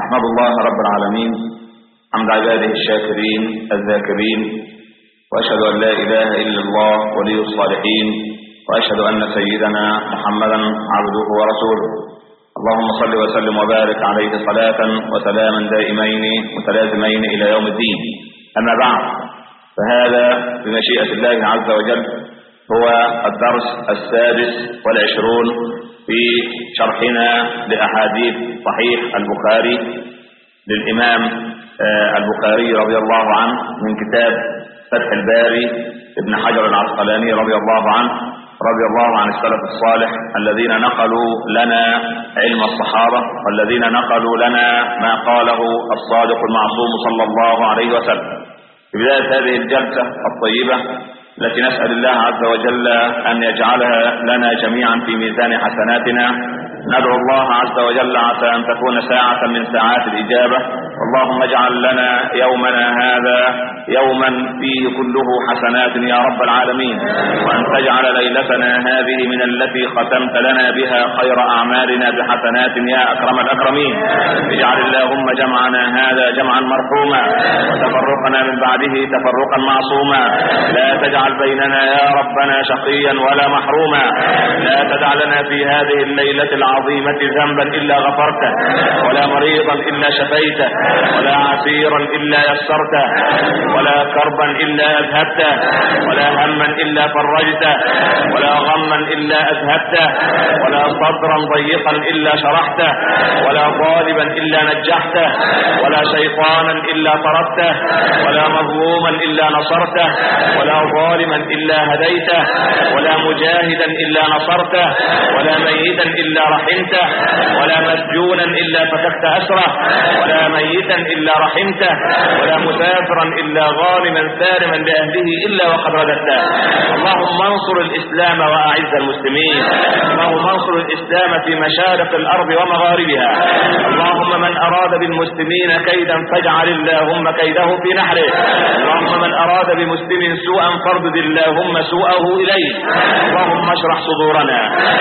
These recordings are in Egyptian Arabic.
أحمد الله رب العالمين حمد عباده الشاكرين الذاكرين وأشهد أن لا إله إلا الله ولي الصالحين وأشهد أن سيدنا محمدا عبده ورسوله اللهم صل وسلم وبارك عليه صلاة وسلاما دائمين متلازمين إلى يوم الدين أما بعد فهذا بمشيئة الله عز وجل هو الدرس السادس والعشرون في شرحنا لأحاديث صحيح البخاري للإمام البخاري رضي الله عنه من كتاب فتح الباري ابن حجر العسقلاني رضي الله عنه رضي الله عن السلف الصالح الذين نقلوا لنا علم الصحابة والذين نقلوا لنا ما قاله الصادق المعصوم صلى الله عليه وسلم في بداية هذه الجلسة الطيبة التي نسأل الله عز وجل أن يجعلها لنا جميعا في ميزان حسناتنا ندعو الله عز وجل عسى أن تكون ساعة من ساعات الإجابة اللهم اجعل لنا يومنا هذا يوما فيه كله حسنات يا رب العالمين وأن تجعل ليلتنا هذه من التي ختمت لنا بها خير أعمالنا بحسنات يا أكرم الأكرمين اجعل اللهم جمعنا هذا جمعا مرحوما وتفرقنا من بعده تفرقا معصوما لا تجعل بيننا يا ربنا شقيا ولا محروما لا تدع لنا في هذه الليلة العظيمة ذنبا إلا غفرته ولا مريضا إلا شفيته ولا عسيرا إلا يسرته ولا كربا إلا أذهبته ولا هما إلا فرجته ولا غما إلا أذهبته ولا صدرا ضيقا إلا شرحته ولا طالبا إلا نجحته ولا شيطانا إلا طردته ولا مظلوما إلا نصرته ولا ظالما إلا هديته ولا مجاهدا إلا نصرته ولا ميتا إلا رحمته ولا مسجونا إلا فككت أسره ولا ميتا إلا رحمته ولا مسافرا إلا ظالما سالما لأهله إلا وقد رددته اللهم انصر الإسلام وأعز المسلمين اللهم انصر الإسلام في مشارق الأرض ومغاربها اللهم من أراد بالمسلمين كيدا فاجعل اللهم كيده في نحره اللهم من أراد بمسلم سوءا فاردد اللهم سوءه إليه اللهم اشرح صدورنا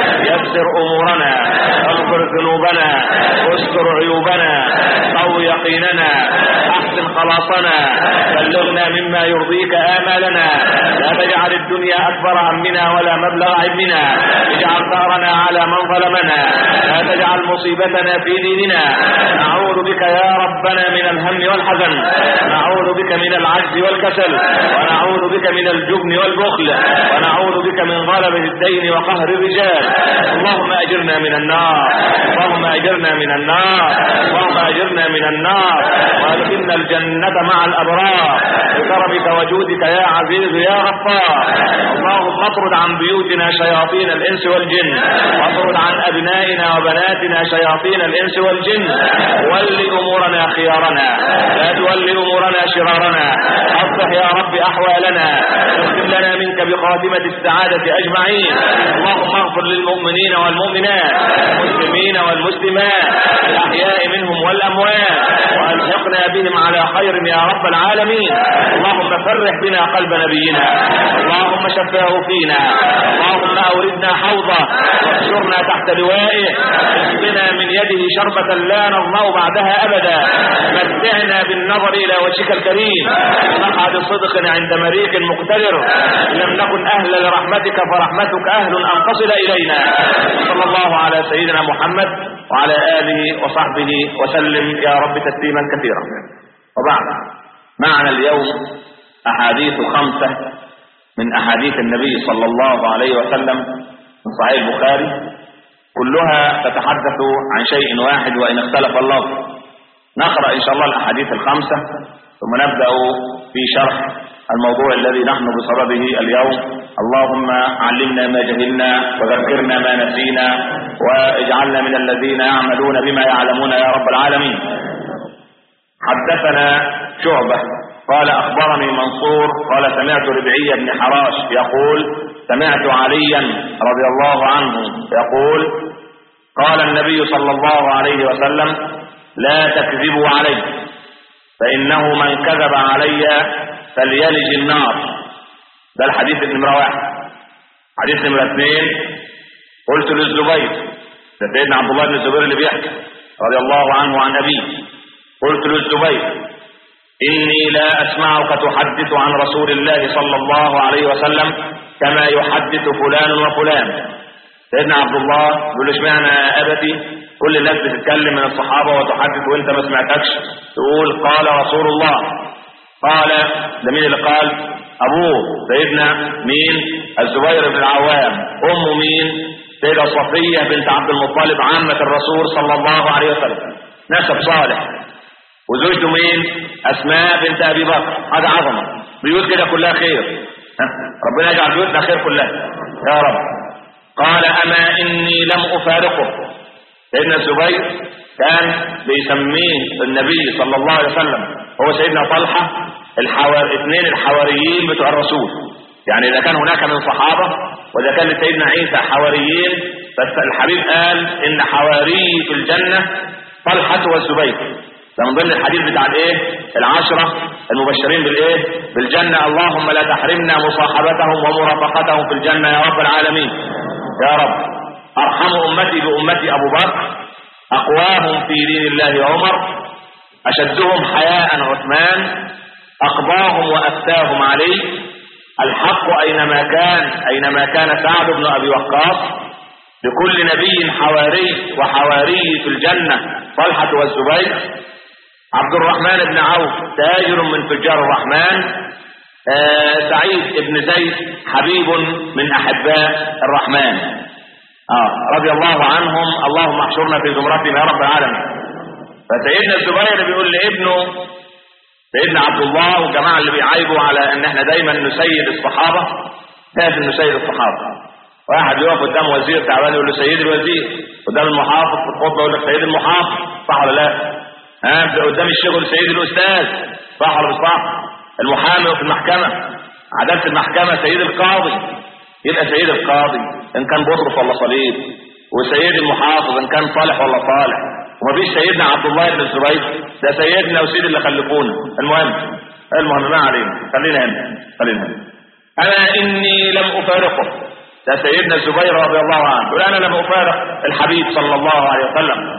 يسر أمورنا اغفر ذنوبنا استر عيوبنا قو يقيننا احسن خلاصنا بلغنا مما يرضيك آمالنا لا تجعل الدنيا أكبر همنا ولا مبلغ علمنا اجعل ثارنا على من ظلمنا لا تجعل مصيبتنا في ديننا نعوذ بك يا ربنا من الهم والحزن نعوذ بك من العجز والكسل ونعوذ بك من الجبن والبخل ونعوذ بك من غلبة الدين وقهر الرجال اللهم أجرنا من النار اللهم أجرنا من النار اللهم أجرنا من النار وادخلنا الجنة مع الأبرار بكرمك وجودك يا عزيز يا غفار اللهم اطرد عن بيوتنا شياطين الإنس والجن واطرد عن أبنائنا وبناتنا شياطين الإنس والجن ول أمورنا خيارنا لا تول أمورنا شرارنا أصلح يا رب أحوالنا اغفر لنا منك بخاتمة السعادة أجمعين اللهم اغفر للمؤمنين والمؤمنات المسلمين والمسلمات الأحياء منهم والأموات وألحقنا بهم على خير يا رب العالمين اللهم فرح بنا قلب نبينا اللهم شفاه فينا اللهم أوردنا حوضه واحشرنا تحت لوائه اسقنا من يده شربة لا نظمأ بعدها أبدا متعنا بالنظر إلى وجهك الكريم مقعد صدق عند مريق مقتدر لم نكن أهلا لرحمتك فرحمتك أهل أن تصل إلينا صلى الله على سيدنا محمد وعلى آله وصحبه وسلم يا رب تسليما كثيرا وبعد معنا اليوم أحاديث خمسة من أحاديث النبي صلى الله عليه وسلم من صحيح البخاري كلها تتحدث عن شيء واحد وإن اختلف اللفظ نقرأ إن شاء الله الأحاديث الخمسة ثم نبدأ في شرح الموضوع الذي نحن بصدده اليوم اللهم علمنا ما جهلنا وذكرنا ما نسينا واجعلنا من الذين يعملون بما يعلمون يا رب العالمين حدثنا شعبة قال أخبرني منصور قال سمعت ربعي بن حراش يقول سمعت عليا رضي الله عنه يقول قال النبي صلى الله عليه وسلم لا تكذبوا علي فإنه من كذب علي فليلج النار ده الحديث نمرة واحد حديث نمرة اثنين قلت للزبير ده سيدنا عبد الله بن الزبير اللي بيحكي رضي الله عنه وعن أبيه قلت للزبير إني لا أسمعك تحدث عن رسول الله صلى الله عليه وسلم كما يحدث فلان وفلان سيدنا عبد الله يقول له اشمعنى يا أبتي كل الناس بتتكلم من الصحابة وتحدث وانت ما سمعتكش تقول قال رسول الله قال ده مين اللي قال أبوه سيدنا مين الزبير بن العوام أمه مين سيدة صفية بنت عبد المطلب عامة الرسول صلى الله عليه وسلم نسب صالح وزوجته مين اسماء بنت ابي بكر هذا عظمه بيوت كده كلها خير ها؟ ربنا يجعل بيوتنا خير كلها يا رب قال اما اني لم افارقه سيدنا الزبير كان بيسميه النبي صلى الله عليه وسلم هو سيدنا طلحه الحوار اثنين الحواريين بتوع الرسول يعني اذا كان هناك من صحابه واذا كان لسيدنا عيسى حواريين بس الحبيب قال ان حواري في الجنه طلحه والزبير ده من ضمن الحديث بتاع الايه العشرة المبشرين بالايه بالجنة اللهم لا تحرمنا مصاحبتهم ومرافقتهم في الجنة يا رب العالمين يا رب ارحم امتي بامتي ابو بكر اقواهم في دين الله عمر اشدهم حياء عثمان اقضاهم وافتاهم علي الحق اينما كان اينما كان سعد بن ابي وقاص لكل نبي حواري وحواري في الجنة طلحة والزبير عبد الرحمن بن عوف تاجر من تجار الرحمن آه سعيد بن زيد حبيب من احباء الرحمن آه رضي الله عنهم اللهم احشرنا في زمرتهم يا رب العالمين فسيدنا الزبير بيقول لابنه سيدنا عبد الله والجماعه اللي بيعايبوا على ان احنا دايما نسيد الصحابه لازم نسيد الصحابه واحد يقف قدام وزير تعبان يقول له سيد الوزير قدام المحافظ في الخطبه يقول لك سيد المحافظ صح ولا لا؟ ها قدام الشغل سيد الاستاذ صح ولا مش صح المحامي في المحكمه عداله المحكمه سيد القاضي يبقى سيد القاضي ان كان بطرس ولا صليب وسيد المحافظ ان كان صالح ولا صالح ومفيش سيدنا عبد الله بن الزبير ده سيدنا وسيد اللي خلفونا المهم المهم ما علينا خلينا هنا خلينا هنا انا اني لم افارقه ده سيدنا الزبير رضي الله عنه يقول انا لم افارق الحبيب صلى الله عليه وسلم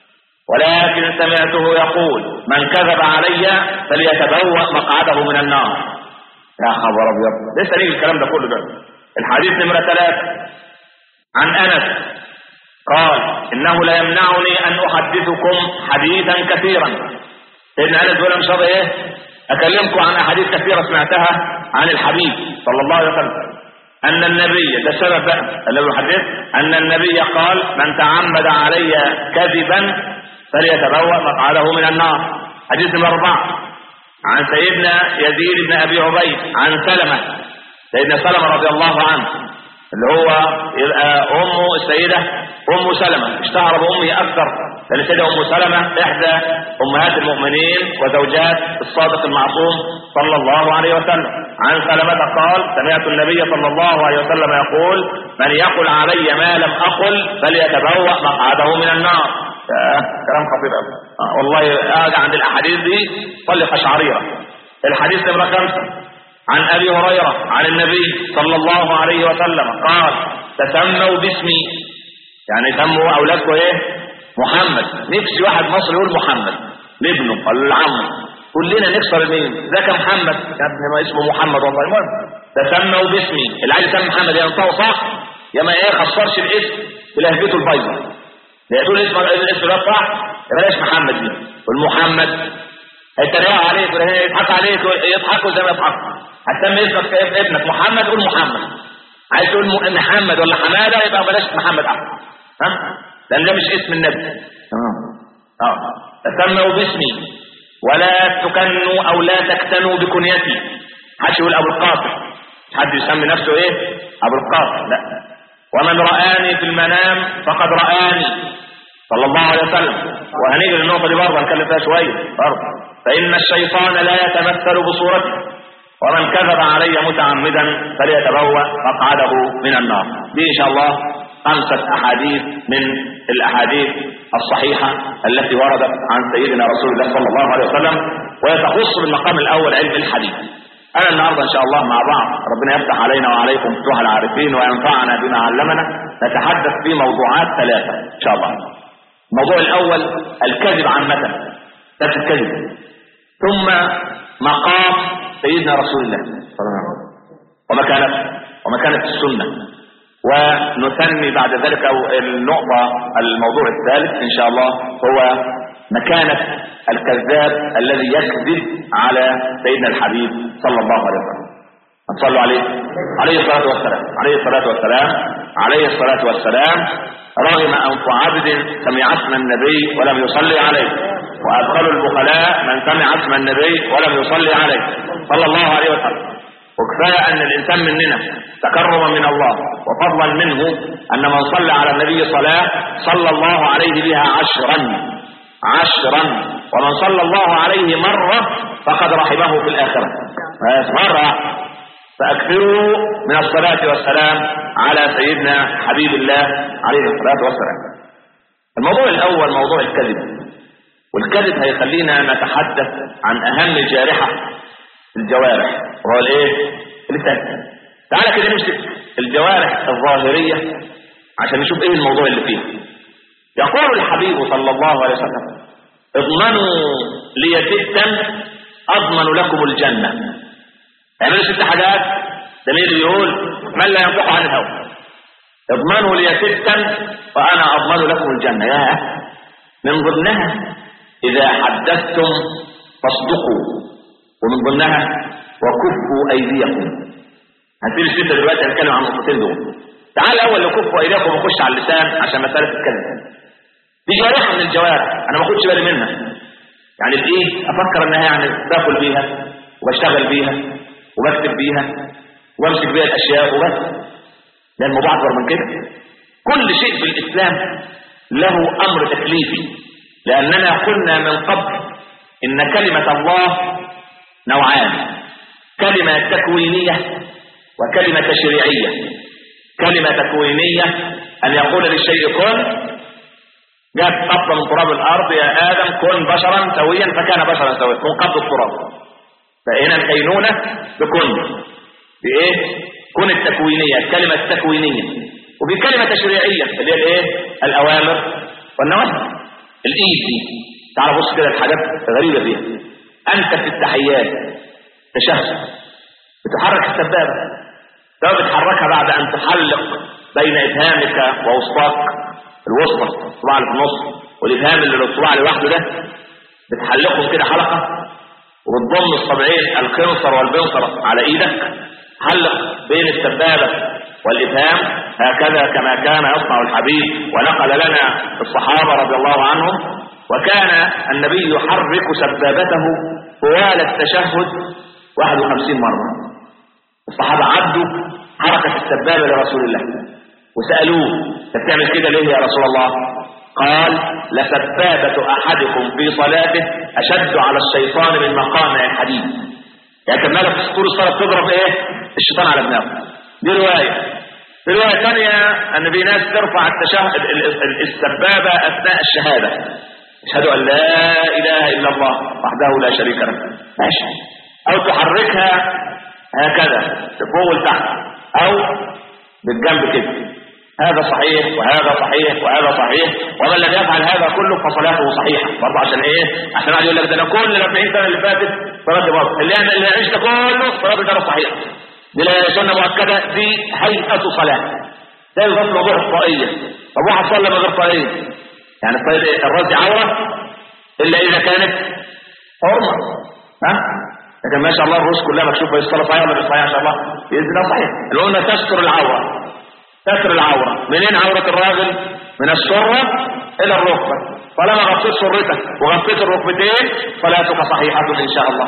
ولكن سمعته يقول من كذب علي فليتبوأ مقعده من النار يا خبر ابيض لسه ليه الكلام ده كله ده الحديث نمرة ثلاثة عن انس قال انه لا يمنعني ان احدثكم حديثا كثيرا سيدنا انس بيقول مش ايه اكلمكم عن احاديث كثيره سمعتها عن الحبيب صلى الله عليه وسلم ان النبي ده سبب بقى اللي الحديث ان النبي قال من تعمد علي كذبا فليتبوأ مقعده من النار حديث نمبر أربعة عن سيدنا يزيد بن أبي عبيد عن سلمة سيدنا سلمة رضي الله عنه اللي هو يبقى أمه السيدة أم سلمة اشتهر بأمه أكثر لأن السيدة أم سلمة إحدى أمهات المؤمنين وزوجات الصادق المعصوم صلى الله عليه وسلم عن سلمة قال سمعت النبي صلى الله عليه وسلم يقول من يقل علي ما لم أقل فليتبوأ مقعده من النار كلام خطير قوي آه والله اجي عند الاحاديث دي صلي قشعريره الحديث نمره خمسه عن ابي هريره عن النبي صلى الله عليه وسلم قال تسموا باسمي يعني سموا اولادكم ايه محمد نفسي واحد مصري يقول محمد لابنه ولا لعمه كلنا نكسر مين ذاك محمد يا ابني ما اسمه محمد والله المهم تسموا باسمي اللي عايز يسمي محمد ينطقه صح يا ما ايه خسرش الاسم بلهجته البيضاء تقول اسم الاسم ده صح بلاش محمد دي والمحمد هيتريقوا عليك ولا يضحك عليك يضحكوا زي ما يضحكوا هتسمي اسمك ابنك محمد قول محمد عايز تقول محمد ولا حماده يبقى بلاش محمد احمد ها لان ده مش اسم النبي اه اه تسموا باسمي ولا تكنوا او لا تكتنوا بكنيتي حدش يقول ابو القاسم حد يسمي نفسه ايه ابو القاسم لا ومن رآني في المنام فقد رآني صلى الله عليه وسلم وهنيجي للنقطة دي برضه هنتكلم فيها شوية برضه فإن الشيطان لا يتمثل بصورتي ومن كذب علي متعمدا فليتبوأ مقعده من النار دي إن شاء الله خمسة أحاديث من الأحاديث الصحيحة التي وردت عن سيدنا رسول الله صلى الله عليه وسلم وهي تخص بالمقام الأول علم الحديث أنا النهاردة إن شاء الله مع بعض ربنا يفتح علينا وعليكم فتوح العارفين وينفعنا بما علمنا نتحدث في موضوعات ثلاثة إن شاء الله الموضوع الأول الكذب عامة ده في الكذب ثم مقام سيدنا رسول الله صلى الله عليه وسلم ومكانته ومكانة السنة ونثني بعد ذلك أو النقطة الموضوع الثالث إن شاء الله هو مكانة الكذاب الذي يكذب على سيدنا الحبيب صلى الله عليه وسلم صلوا عليه عليه الصلاة والسلام عليه الصلاة والسلام عليه الصلاة والسلام رغم أنف عبد سمع اسم النبي ولم يصلي عليه وأدخل البخلاء من سمع اسم النبي ولم يصلي عليه صلى الله عليه وسلم وكفاية أن الإنسان مننا تكرما من الله وفضلا منه أن من صلى على النبي صلاة صلى الله عليه بها عشرا عشرا ومن صلى الله عليه مرة فقد رحمه في الآخرة مرة فأكثروا من الصلاة والسلام على سيدنا حبيب الله عليه الصلاة والسلام الموضوع الأول موضوع الكذب والكذب هيخلينا نتحدث عن أهم جارحة في الجوارح وهو الايه اللسان تعالى كده نمسك الجوارح الظاهرية عشان نشوف ايه الموضوع اللي فيه يقول الحبيب صلى الله عليه وسلم اضمنوا لي ستا اضمن لكم الجنة اعملوا ست حاجات ده مين اللي بيقول من لا ينطق عن الهوى اضمنوا لي ستا وانا اضمن لكم الجنة يا من ضمنها اذا حدثتم فاصدقوا ومن ضمنها وكفوا ايديكم هنسيب الستة دلوقتي هنتكلم عن النقطتين دول تعال الاول لكفوا ايديكم ونخش على اللسان عشان مسألة الكلمة دي جارحة من الجوارح انا ما اخدش بالي منها يعني بايه افكر انها يعني باكل بيها وبشتغل بيها وبكتب بيها وامسك بيها الاشياء وبس ده الموضوع اكبر من كده كل شيء في الاسلام له امر تكليفي لاننا قلنا من قبل ان كلمة الله نوعان كلمة تكوينية وكلمة تشريعية كلمة تكوينية أن يقول للشيء كن جاءت قبضة من تراب الأرض يا آدم كن بشرا سويا فكان بشرا سويا كن قبض التراب فهنا الكينونة بكن بإيه؟ كن التكوينية الكلمة التكوينية وفي كلمة تشريعية اللي هي الإيه؟ الأوامر والنواهي الإيد دي تعال بص كده الحاجات غريبة فيها أنت في التحيات تشهد بتحرك السبابة لو بتحركها بعد أن تحلق بين إبهامك ووسطاك الوسطى الصباع اللي في النص والإبهام اللي الصباع لوحده ده بتحلقهم كده حلقة وبتضم الصبعين الخنصر والبنصر على إيدك حلق بين السبابة والإبهام هكذا كما كان يصنع الحبيب ونقل لنا الصحابة رضي الله عنهم وكان النبي يحرك سبابته طوال التشهد 51 مرة الصحابة عدوا حركة السبابة لرسول الله وسألوه انت بتعمل كده ليه يا رسول الله قال لسبابة أحدكم في صلاته أشد على الشيطان من مقامع الحديد يعني كان مالك في طول الصلاة بتضرب ايه الشيطان على دماغه دي رواية في رواية ثانية أن في ناس ترفع التشهد السبابة أثناء الشهادة أشهد أن لا إله إلا الله وحده لا شريك له ماشي أو تحركها هكذا فوق لتحت أو بالجنب كده هذا صحيح وهذا صحيح وهذا صحيح ومن لم يفعل هذا كله فصلاته صحيحة برضه عشان ايه عشان قاعد يقول لك ده انا كل ال 40 سنة اللي فاتت صلاتي باظت اللي انا اللي عشت كله صلاتي كانت صحيحة دي لا سنة مؤكدة دي هيئة صلاة ده يضم موضوع الطائية طب واحد صلى من غير طائية يعني الطائية الراس عورة الا اذا كانت حرمة ها لكن ما شاء الله الرؤوس كلها مكشوفه الصلاه صحيحه ولا مش صحيحه ان شاء الله باذن الله صحيح اللي قلنا تستر العوره تستر العوره منين عوره الراجل من السره الى الركبه طالما غطيت سرتك وغطيت الركبتين صلاتك صحيحه ان شاء الله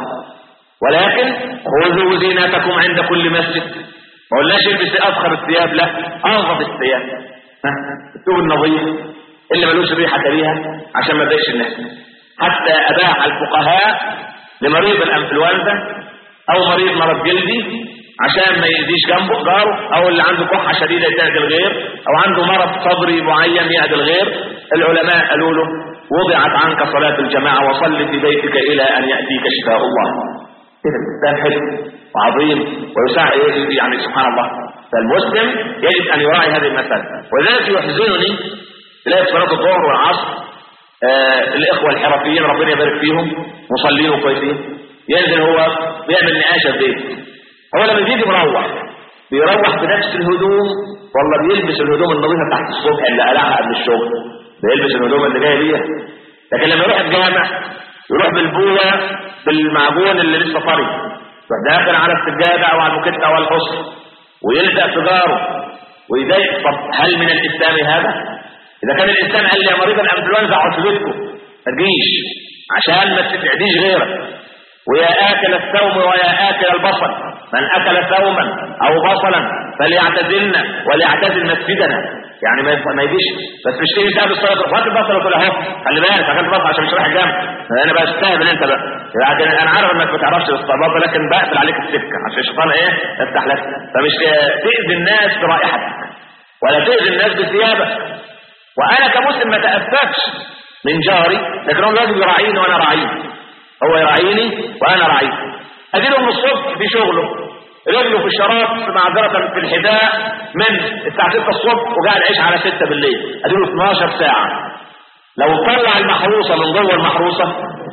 ولكن خذوا زينتكم عند كل مسجد ما قلناش البس اضخم الثياب لا انظف الثياب الثوب النظيف اللي ملوش ريحه كريهه عشان ما يضايقش الناس حتى اباح الفقهاء لمريض الانفلونزا او مريض مرض جلدي عشان ما يأذيش جنبه جاره او اللي عنده كحه شديده يأذي الغير او عنده مرض صدري معين يأذي الغير العلماء قالوا له وضعت عنك صلاة الجماعة وصل في بيتك الى ان يأتيك شفاء الله كده الاسلام حلو وعظيم ويساعد يعني سبحان الله فالمسلم يجب ان يراعي هذه المسألة ولذلك يحزنني تلاقي صلاة الظهر والعصر آه الاخوه الحرفيين ربنا يبارك فيهم مصلين وكويسين ينزل هو بيعمل نقاشه في بيته هو لما بيجي مروح بيروح بنفس الهدوم والله بيلبس الهدوم النظيفه تحت الصبح اللي قلعها قبل الشغل بيلبس الهدوم اللي جايه بيها لكن لما يروح الجامع يروح بالبويه بالمعجون اللي لسه طري يروح داخل على السجاده او على المكتة او على الحصن ويلزق سيجاره ويضايق طب هل من الاسلام هذا؟ اذا كان الانسان قال لي يا مريض الانفلونزا اقعد في بيتكم ما تجيش عشان ما تتعديش غيرك ويا آكل الثوم ويا آكل البصل من أكل ثوما أو بصلا فليعتزلنا وليعتزل مسجدنا يعني ما ما يجيش بس مش تيجي تعمل الصلاه وقت البصل وتقول اهو خلي بالك اكلت بصل عشان مش رايح الجامع انا بقى استهبل انت بقى يعني انا عارف انك ما تعرفش الصلاه لكن بقفل عليك السكه عشان الشيطان ايه يفتح لك فمش تاذي الناس برائحتك ولا تاذي الناس بثيابك وانا كمسلم ما تاسفش من جاري لكن هو لازم يراعيني وانا راعيه هو يراعيني وانا راعيه اديله من الصبح في شغله رجله في الشراب معذرة في الحذاء من الساعة 6 الصبح وقاعد عيش على 6 بالليل اديله 12 ساعة لو طلع المحروسة من جوه المحروسة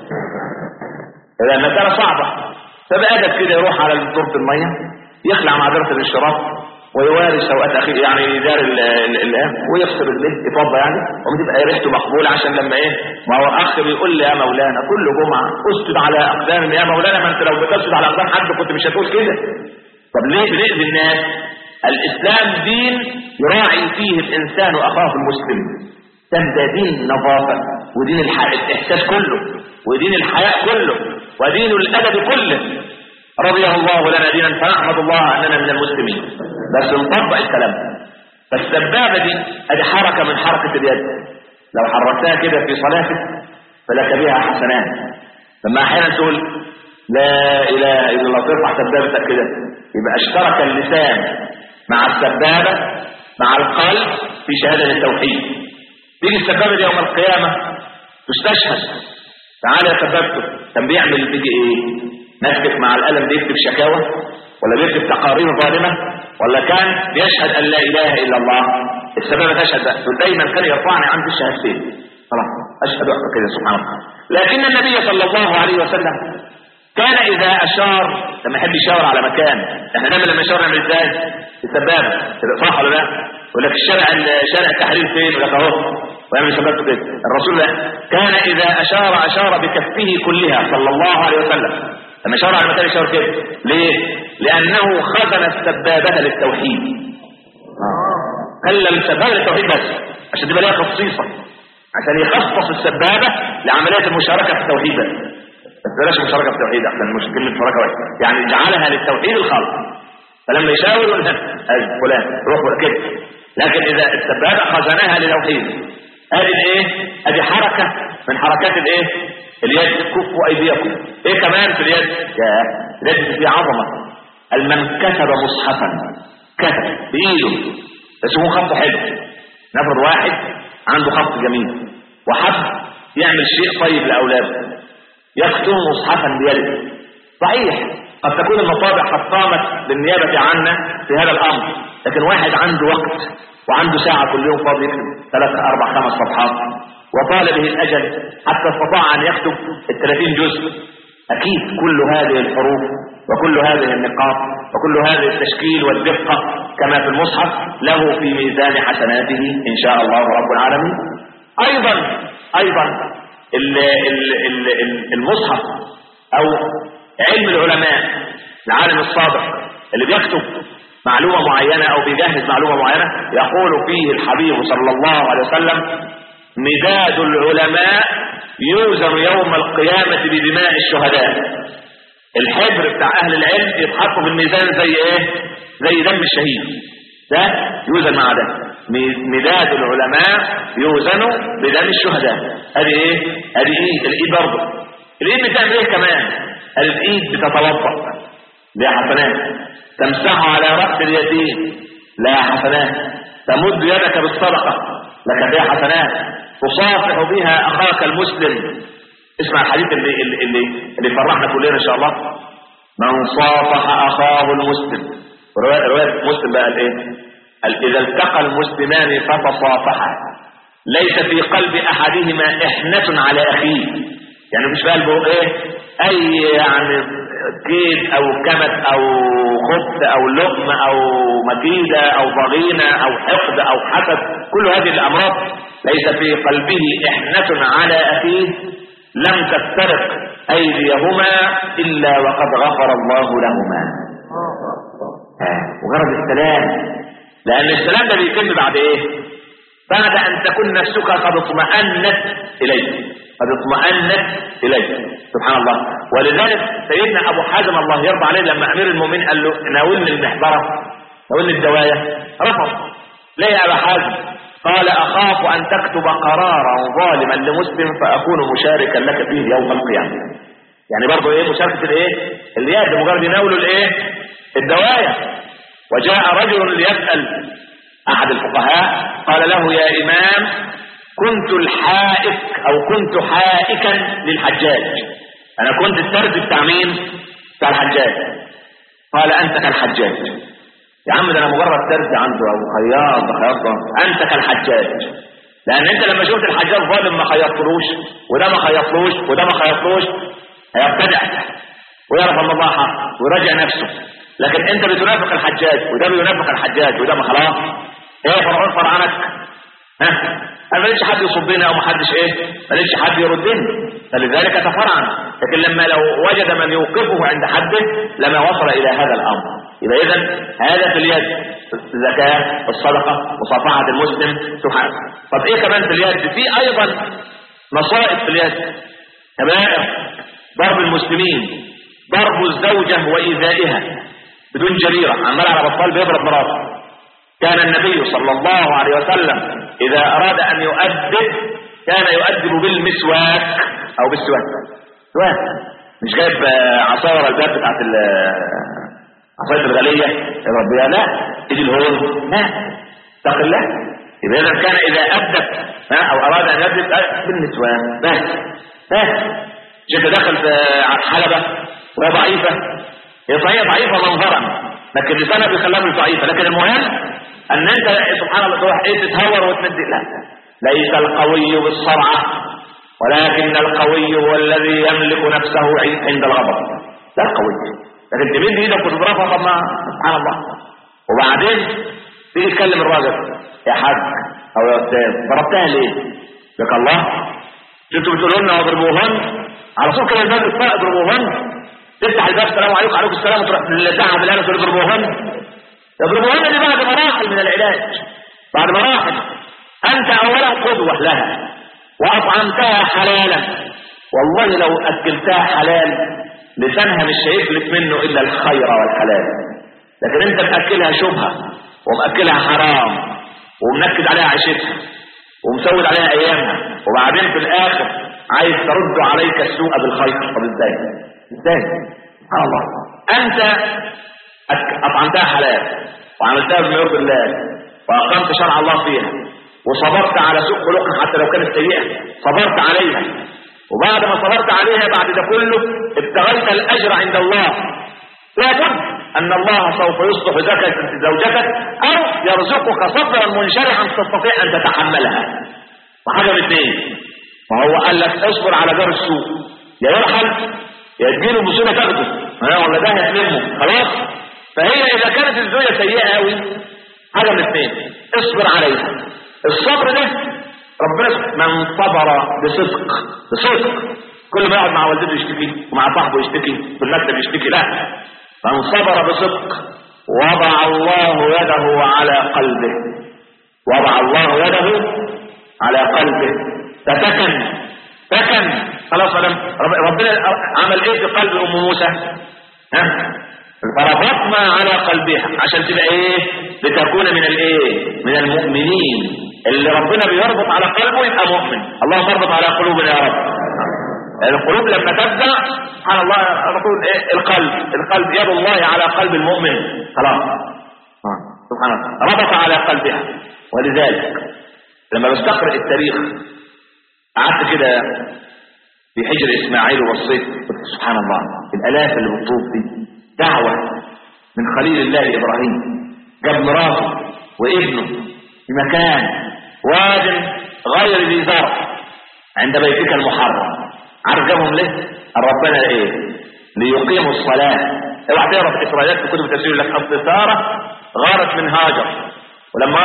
اذا المسألة صعبة فبقى كده يروح على دورة المية يخلع معذرة الشراب ويواري سوءات اخيه يعني يدار الان ويفصل الليل يفضى يعني وتبقى ريحته مقبوله عشان لما ايه ما هو اخ بيقول لي يا مولانا كل جمعه اسجد على اقدام يا مولانا ما انت لو بتسجد على اقدام حد كنت مش هتقول كده طب ليه بنأذي الناس الاسلام دين يراعي فيه الانسان اخاه المسلم ده دين نظافه ودين الاحساس كله ودين الحياء كله ودين الادب كله رضيه الله لنا دينا فنحمد الله اننا من المسلمين بس نطبق الكلام فالسبابه دي ادي حركه من حركه اليد لو حركتها كده في صلاتك فلك بها حسنات لما احيانا تقول لا اله الا الله ترفع سبابتك كده يبقى اشترك اللسان مع السبابه مع القلب في شهاده التوحيد تيجي السبابه دي يوم القيامه تستشهد تعالى يا سبابته كان بيعمل بيجي ايه نكتب مع القلم بيكتب شكاوى ولا بيكتب تقارير ظالمة ولا كان بيشهد أن لا إله إلا الله السبب تشهد دايما كان يرفعني عند الشهادتين خلاص أشهد كده سبحان الله لكن النبي صلى الله عليه وسلم كان إذا أشار لما يحب يشاور على مكان احنا نعمل لما يشاور نعمل ازاي السبابة صح ولا لا يقول لك الشارع شارع التحرير فين يقول لك اهو ويعمل سبابته كده الرسول كان إذا أشار أشار بكفه كلها صلى الله عليه وسلم لما شاور على المكان يشاور كده ليه لانه خزن السبابه للتوحيد خلى السبابه للتوحيد بس عشان تبقى ليها خصيصه عشان يخصص السبابه لعمليه المشاركه في التوحيد بس بس بلاش المشاركه في التوحيد احسن مش كلمه مشاركه واحده يعني جعلها للتوحيد الخالص فلما يشاور يقول اي فلان روح كده لكن اذا السبابه خزنها للتوحيد ادي الايه ادي حركه من حركات الايه اليد كفوا ايديكم ايه كمان في اليد يا اليد في عظمه المن كتب مصحفا كتب بايده بس هو خطه حلو نفرض واحد عنده خط جميل وحب يعمل شيء طيب لاولاده يكتب مصحفا بيده صحيح قد تكون المطابع قد قامت بالنيابه عنا في هذا الامر لكن واحد عنده وقت وعنده ساعه كل يوم فاضي يكتب ثلاث اربع خمس صفحات وطال به الأجل حتى استطاع أن يكتب الثلاثين جزء أكيد كل هذه الحروف وكل هذه النقاط وكل هذا التشكيل والدقة كما في المصحف له في ميزان حسناته إن شاء الله رب العالمين أيضا أيضا المصحف أو علم العلماء العالم الصادق اللي بيكتب معلومة معينة أو بيجهز معلومة معينة يقول فيه الحبيب صلى الله عليه وسلم مداد العلماء يوزن يوم القيامة بدماء الشهداء الحبر بتاع اهل العلم يتحطوا في الميزان زي ايه زي دم الشهيد ده يوزن مع ده مداد العلماء يوزن بدم الشهداء ادي ايه ادي ايه الايد برضه الايد بتعمل ايه كمان الايد بتتوضا ليها حسنات تمسح على راس اليتيم لا حسنات تمد يدك بالصدقه لك بها حسنات تصافح بها اخاك المسلم اسمع الحديث اللي اللي اللي, اللي فرحنا كلنا ان شاء الله من صافح اخاه المسلم روايه روايه مسلم بقى قال ايه قال اذا التقى المسلمان فتصافحا ليس في قلب احدهما احنة على اخيه يعني مش في قلبه ايه اي يعني كيد او كمت او خبث او لقم او مكيدة او ضغينة او حقد او حسد كل هذه الامراض ليس في قلبه احنة على اخيه لم تفترق ايديهما الا وقد غفر الله لهما وغرض السلام لان السلام ده بيتم بعد ايه بعد ان تكون نفسك قد اطمأنت اليه قد اطمأنت اليه سبحان الله ولذلك سيدنا ابو حازم الله يرضى عليه لما امير المؤمنين قال له ناولني المحبره ناولني الدوايه رفض ليه يا ابا حازم قال اخاف ان تكتب قرارا ظالما لمسلم فاكون مشاركا لك فيه يوم القيامه يعني برضه ايه مشاركه الايه اليد مجرد يناولوا الايه الدوايه وجاء رجل ليسال احد الفقهاء قال له يا امام كنت الحائك او كنت حائكا للحجاج انا كنت السرد بتاع مين بتاع الحجاج قال انت كالحجاج يا عم ده انا مجرد سرد عنده او خياط خياط انت كالحجاج لان انت لما شفت الحجاج ظالم ما خيطتلوش وده ما خيطلوش وده ما خيطلوش هيبتدع ويعرف ان الله حق ويراجع نفسه لكن انت بتنافق الحجاج وده بينافق الحجاج وده ما خلاص ايه فرعون فرعنك ها انا ماليش حد يصدني او محدش ايه ماليش حد يردني فلذلك تفرعن لكن لما لو وجد من يوقفه عند حده لما وصل الى هذا الامر يبقى اذا هذا في اليد الزكاه الصدقه مصافحه المسلم سبحانه طب ايه كمان في اليد في ايضا مصائب في اليد كبائر ضرب المسلمين ضرب الزوجه وايذائها بدون جريره عمال على بطال بيضرب مراته كان النبي صلى الله عليه وسلم إذا أراد أن يؤدب كان يؤدب بالمسواك أو بالسواك سواك مش جايب عصاية ورا الباب بتاعت عصاية الغلية يضرب بيها لا تيجي الهون لا اتق الله يبقى إذا كان إذا أدب أو أراد أن يؤدب بالمسواك بس بس جيت دخل في الحلبة وهي ضعيفة هي صحيح ضعيفة منظرا لكن لسانها بيخليها مش ضعيفة لكن المهم ان انت سبحان الله تروح ايه تتهور وتمد لا ليس القوي بالصرعة ولكن القوي هو الذي يملك نفسه عند الغضب ده القوي لكن تمد ايدك وتضربها طب ما سبحان الله وبعدين تيجي تكلم الراجل يا حاج او يا استاذ ضربتها ليه؟ لك الله انتوا بتقولوا لنا اضربوهن على طول كده الباب يتفق اضربوهن تفتح الباب السلام عليكم وعليكم السلام وتروح تلزعها بالقلم تقول اضربوهن يضربوهن دي بعد مراحل من العلاج بعد مراحل انت اولا قدوة لها واطعمتها حلالا والله لو اكلتها حلال لسانها مش هيفلت منه الا الخير والحلال لكن انت مأكلها شبهة ومأكلها حرام ومنكد عليها عيشتها ومسود عليها ايامها وبعدين في الاخر عايز ترد عليك السوء بالخير طب ازاي ازاي سبحان الله انت اطعمتها حلال وعملتها بما يرضي الله واقمت شرع الله فيها وصبرت على سوء خلقها حتى لو كانت سيئه صبرت عليها وبعد ما صبرت عليها بعد ده كله ابتغيت الاجر عند الله لابد ان الله سوف يصلح زكاة زوجتك او يرزقك صبرا منشرحا تستطيع ان تتحملها وحاجه من اثنين فهو قال لك اصبر على دار السوء يا يرحل يا تجيله بصوره تاخده ولا ده هتلمه خلاص فهي اذا كانت الزوجه سيئه قوي حاجه من اثنين اصبر عليها الصبر ده ربنا من صبر بصدق بصدق كل ما يقعد مع والدته يشتكي ومع صاحبه يشتكي في المكتب يشتكي لا من صبر بصدق وضع الله يده على قلبه وضع الله يده على قلبه فسكن سكن خلاص ربنا عمل ايه في قلب ام موسى ها فربطنا على قلبها عشان تبقى ايه لتكون من الايه من المؤمنين اللي ربنا بيربط على قلبه يبقى مؤمن اللهم اربط على قلوبنا يا رب القلوب لما تبدع سبحان الله نقول ايه القلب القلب يد الله على قلب المؤمن خلاص سبحان الله ربط على قلبها ولذلك لما بستقرأ التاريخ قعدت كده في حجر اسماعيل وبصيت قلت سبحان الله الالاف اللي بتطوف دي دعوة من خليل الله ابراهيم جاب مراته وابنه في مكان واد غير ذي زرع عند بيتك المحرم عارف جابهم ليه؟ ربنا ايه؟ ليقيموا الصلاة اوعى تقرا في اسرائيليات في كتب التفسير لك اصل ساره غارت من هاجر ولما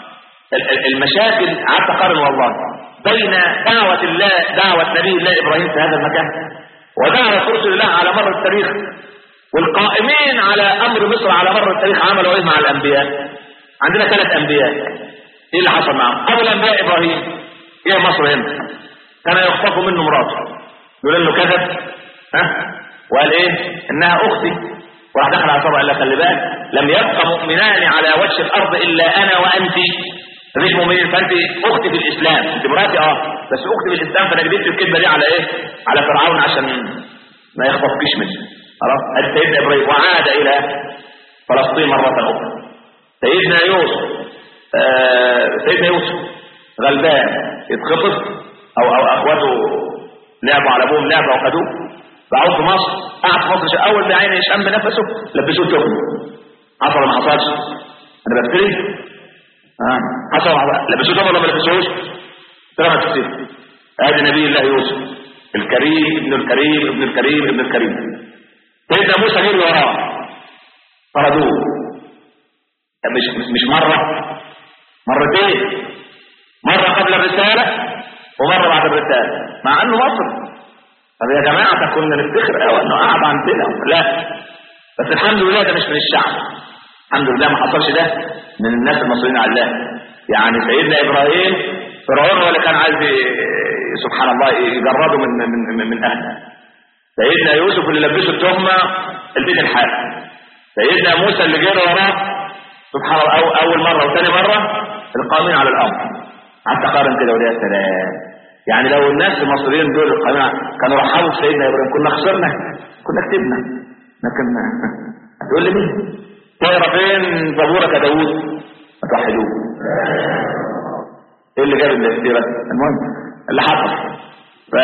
المشاكل قعدت اقارن والله بين دعوة الله دعوة نبي الله ابراهيم في هذا المكان ودعوة رسل الله على مر التاريخ والقائمين على امر مصر على مر التاريخ عملوا ايه مع الانبياء عندنا ثلاث انبياء ايه اللي حصل معهم ابو الانبياء ابراهيم ايه مصر هنا كان يخطف منه مراته يقول انه كذب ها وقال ايه انها اختي وراح دخل على صبع قال لها خلي بالك لم يبقى مؤمنان على وجه الارض الا انا وانت مفيش مؤمنين فانت اختي في الاسلام انت مراتي اه بس اختي في الاسلام فانا جبت الكذبه دي على ايه على فرعون عشان ما يخطفكيش مني خلاص ادي سيدنا ابراهيم وعاد الى فلسطين مره اخرى سيدنا يوسف آه سيدنا يوسف غلبان يتخطف او او اخواته لعبوا على ابوهم لعبه وخدوه باعوه في مصر قعد في مصر اول ما عيني يشم نفسه لبسوه تهمه حصل ولا ما حصلش انا بفتري اه حصل ولا ما حصلش؟ لبسوه تهمه ولا ما لبسوش اترمى في السجن ادي نبي الله يوسف الكريم ابن الكريم ابن الكريم ابن الكريم سيدنا موسى جري وراه طردوه مش مش مره مرتين مره قبل الرساله ومره بعد الرساله مع انه مصر طب يا جماعه كنا نفتخر قوي انه قاعد عندنا لا بس الحمد لله ده مش من الشعب الحمد لله ما حصلش ده من الناس المصريين على الله يعني سيدنا ابراهيم فرعون هو اللي كان عايز سبحان الله يجرده من من من, من اهله سيدنا يوسف اللي لبسه التهمه البيت الحاكم سيدنا موسى اللي جرى وراه سبحان الله أو اول مره وثاني مره القائمين على الامر قعدت اقارن كده ويا سلام يعني لو الناس المصريين دول القناع كانوا رحبوا بسيدنا ابراهيم كنا خسرنا كنا كتبنا لكن هتقول لي مين؟ طايره فين زبورك يا داوود؟ ما توحدوه ايه اللي جاب السيره؟ المهم اللي حصل ف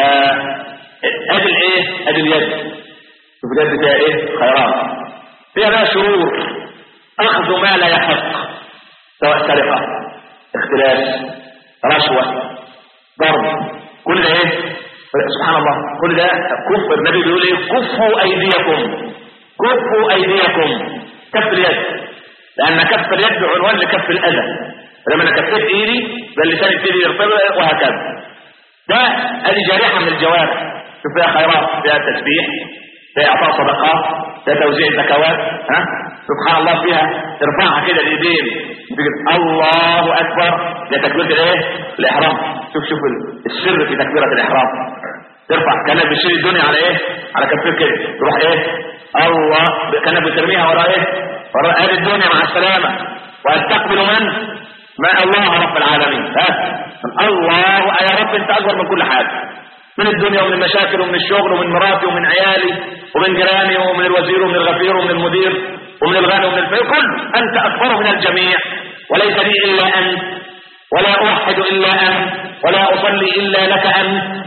ادي الايه؟ ادي اليد شوف اليد فيها ايه؟ خيرات فيها بقى شرور اخذ ما لا يحق سواء سرقه اختلاس رشوه ضرب كل ده ايه سبحان الله كل ده كفر النبي بيقول ايه كفوا ايديكم كفوا ايديكم كف اليد لان كف اليد عنوان لكف الاذى لما انا كفيت ايدي ده اللسان يبتدي يرتبط وهكذا ده ادي جارحه من الجوارح شوف فيها خيرات فيها تسبيح فيها اعطاء صدقات فيها توزيع زكوات ها سبحان الله فيها ترفعها كده الايدين تقول الله اكبر ده تكبيره الايه الاحرام شوف شوف السر في تكبيره الاحرام ترفع كانك بتشيل الدنيا على ايه على كفير كده تروح ايه الله كانك بترميها ورا ايه ورا ادي الدنيا مع السلامه واستقبل من ما الله رب العالمين ها الله يا رب انت اكبر من كل حاجه من الدنيا ومن المشاكل ومن الشغل ومن مراتي ومن عيالي ومن جيراني ومن الوزير ومن الغفير ومن المدير ومن الغني ومن الفقير كل انت اكبر من الجميع وليس لي الا انت ولا اوحد الا انت ولا اصلي الا لك انت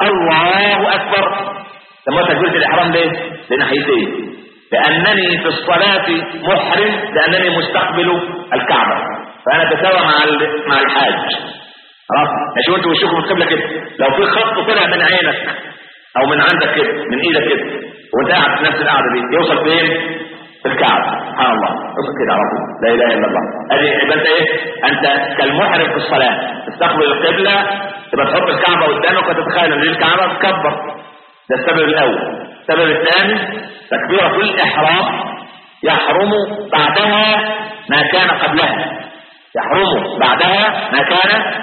الله اكبر لما تكبيره الاحرام ليه لناحيتين لانني في الصلاه محرم لانني مستقبل الكعبه فانا اتساوى مع مع الحاج خلاص ماشي انتوا وشكم القبله كده لو في خط طلع من عينك او من عندك كده من ايدك كده وانت قاعد في نفس القعده دي يوصل فين في الكعبه سبحان الله يوصل كده على طول لا اله الا الله ادي يبقى انت ايه انت كالمحرم في الصلاه تستقبل القبله تبقى تحط الكعبه قدامك وتتخيل ان دي الكعبه تكبر ده السبب الاول السبب الثاني تكبيره الاحرام يحرم بعدها ما كان قبلها يحرم بعدها ما كان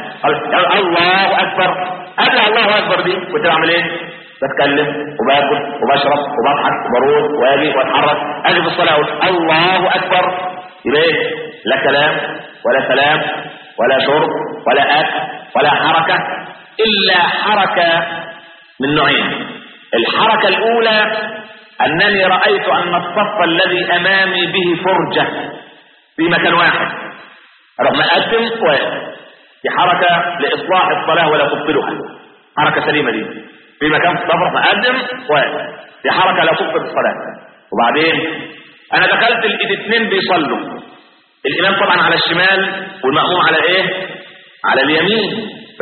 الله اكبر قبل الله اكبر دي كنت بعمل ايه بتكلم وباكل وبشرب وبضحك وبروح واجي واتحرك اجي في الصلاه اقول الله اكبر يبقى ايه لا كلام ولا سلام ولا شرب ولا اكل ولا حركه الا حركه من نوعين الحركه الاولى انني رايت ان الصف الذي امامي به فرجه في مكان واحد اروح مقدم واقف دي حركة لإصلاح الصلاة ولا تبطلها حركة سليمة دي في مكان في الصف مقدم واقف دي حركة لا تبطل الصلاة وبعدين أنا دخلت الاثنين بيصلوا الإمام طبعا على الشمال والمأموم على إيه؟ على اليمين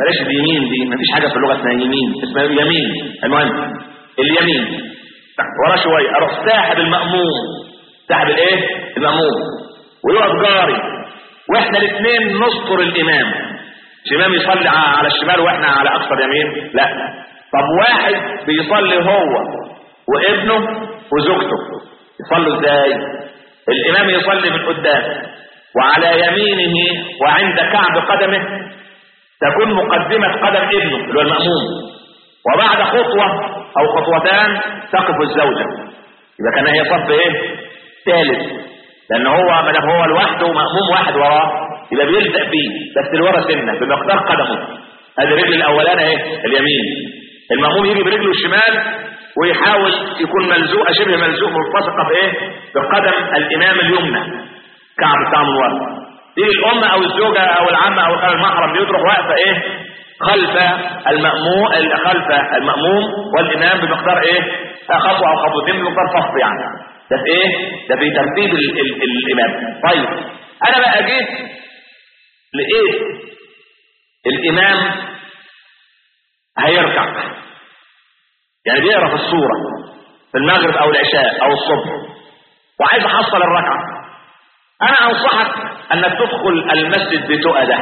بلاش اليمين دي مفيش حاجه في اللغه اسمها يمين اسمها يمين المهم اليمين ورا شويه اروح ساحب الماموم ساحب الايه الماموم ويقف جاري واحنا الاثنين نستر الامام مش الامام يصلي ع- على الشمال واحنا على اقصى اليمين لا طب واحد بيصلي هو وابنه وزوجته يصلوا ازاي الامام يصلي من قدام وعلى يمينه وعند كعب قدمه تكون مقدمة قدم ابنه اللي هو المأموم وبعد خطوة أو خطوتان تقف الزوجة يبقى كان هي صف إيه؟ ثالث لأن هو ما دام هو لوحده ومأموم واحد وراه يبقى بيلزق فيه بس اللي ورا سنة بمقدار قدمه ادي الرجل الأولانية إيه؟ اليمين المأموم يجي برجله الشمال ويحاول يكون ملزوقة شبه ملزوق ملتصقة بإيه؟ بقدم الإمام اليمنى كعب بتاع من ورا تيجي الام او الزوجه او العمه او الخال المحرم بيتروح واقفه ايه خلف المأموم خلف المأموم والإمام بمقدار إيه؟ خطوة أو خطوتين بمقدار فصل يعني ده في إيه؟ ده في ترتيب ال ال الإمام طيب أنا بقى جيت لقيت الإمام هيركع يعني بيقرا في السورة في المغرب أو العشاء أو الصبح وعايز أحصل الركعة أنا أنصحك أنك تدخل المسجد بتؤدة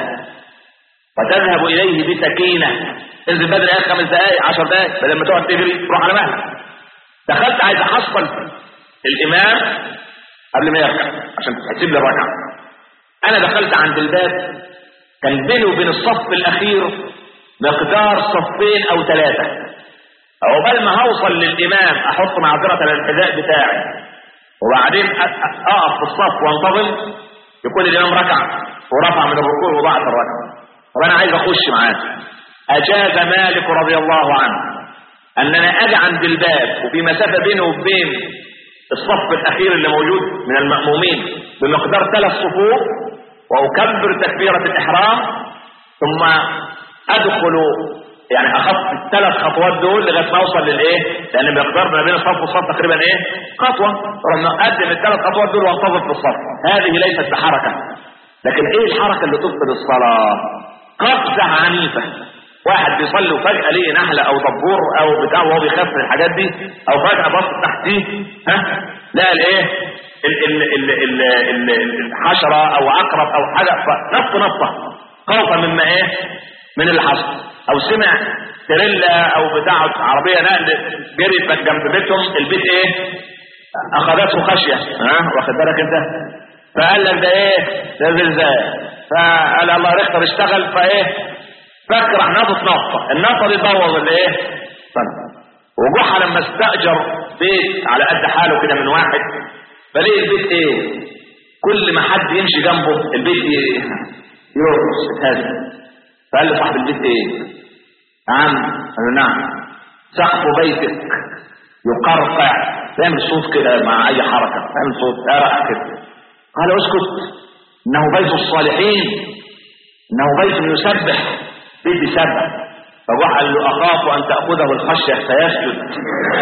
وتذهب إليه بسكينة انزل بدري آخر خمس دقائق عشر دقائق بدل ما تقعد تجري تروح على مهلك دخلت عايز أحصل الإمام قبل ما يركع عشان تحسب لي الركعة أنا دخلت عند الباب كان بيني وبين الصف الأخير مقدار صفين أو ثلاثة عقبال ما هوصل للإمام أحط معذرة الحذاء بتاعي وبعدين اقف في الصف وانتظم يكون الامام ركع ورفع من الركوع وضاعت الركعه طب انا عايز اخش معاه اجاز مالك رضي الله عنه ان انا اجي عند الباب وفي مسافه بينه وبين الصف الاخير اللي موجود من المامومين بمقدار ثلاث صفوف واكبر تكبيره الاحرام ثم ادخل يعني اخذت الثلاث خطوات دول لغايه ما اوصل للايه؟ لان مقدار ما بين الصف والصف تقريبا ايه؟ خطوه رحنا اقدم الثلاث خطوات دول وانتظر في الصف هذه ليست بحركه لكن ايه الحركه اللي تبطل الصلاه؟ قفزه عنيفه واحد بيصلي وفجاه لقي نحله او دبور او بتاع وهو بيخاف من الحاجات دي او فجاه بص تحتيه ها لقى الايه؟ ال- ال- ال- ال- ال- ال- الحشره او عقرب او حاجه فنط نطه خوفا مما ايه؟ من اللي حصل او سمع تريلا او بتاع عربيه نقل جريت جنب بيتهم البيت ايه اخذته خشيه ها واخد بالك انت فقال لك ده ايه ده زلزال فقال الله ريختر اشتغل فايه فك راح نطط نطه النطه دي تبوظ الايه طيب. وجحا لما استاجر بيت على قد حاله كده من واحد فليه البيت ايه كل ما حد يمشي جنبه البيت ي- يرقص هذا فقال له صاحب البيت ايه نعم قال له نعم سقف بيتك يقرقع تعمل صوت كده مع اي حركه تعمل صوت ارق كده قال اسكت انه بيت الصالحين انه بيت يسبح بيت يسبح فراح قال له اخاف ان تاخذه الخشيه فيسجد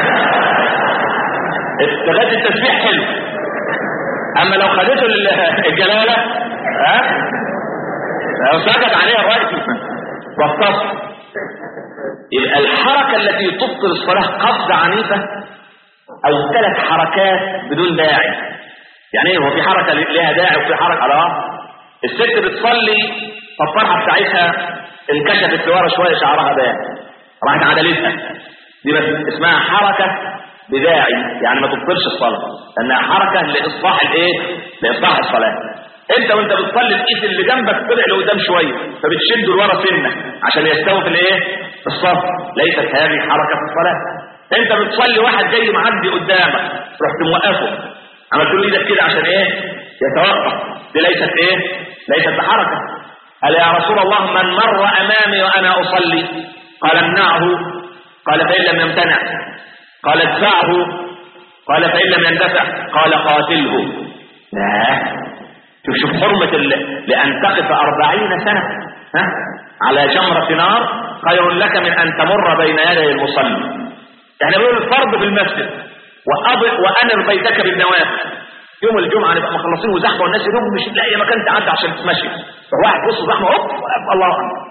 لغايه التسبيح حلو اما لو خدته لل- الجلاله ها لو سكت عليها الراجل واختص يبقى الحركة التي تبطل الصلاة قفزة عنيفة أو ثلاث حركات بدون داعي يعني ايه هو في حركة ليها داعي وفي حركة لا الست بتصلي فالطرحة بتاعتها انكشفت لورا شوية شعرها بان راحت عدلتها دي بس اسمها حركة بداعي يعني ما تبطلش الصلاة لأنها حركة لإصلاح الإيه؟ لإصلاح الصلاة انت وانت بتصلي الايد اللي جنبك طلع لقدام شويه فبتشده لورا سنه عشان يستوي في الايه في الصف ليست هذه حركه في الصلاه انت بتصلي واحد جاي معدي قدامك رحت موقفه عملت له ايدك كده عشان ايه يتوقف دي ليست ايه ليست بحركه قال يا رسول الله من مر امامي وانا اصلي قال امنعه قال فان لم يمتنع قال ادفعه قال فان لم يندفع قال قاتله لا شوف شوف حرمة ال- لأن تقف أربعين سنة ها؟ على جمرة نار خير لك من أن تمر بين يدي المصلي يعني بيقول الفرض في المسجد وأض- وأنر بيتك بالنوافل يوم الجمعة نبقى مخلصين وزحمة والناس يروحوا مش لاقي مكان تعدي عشان تتمشي فواحد بص زحمة هوب وقف الله أكبر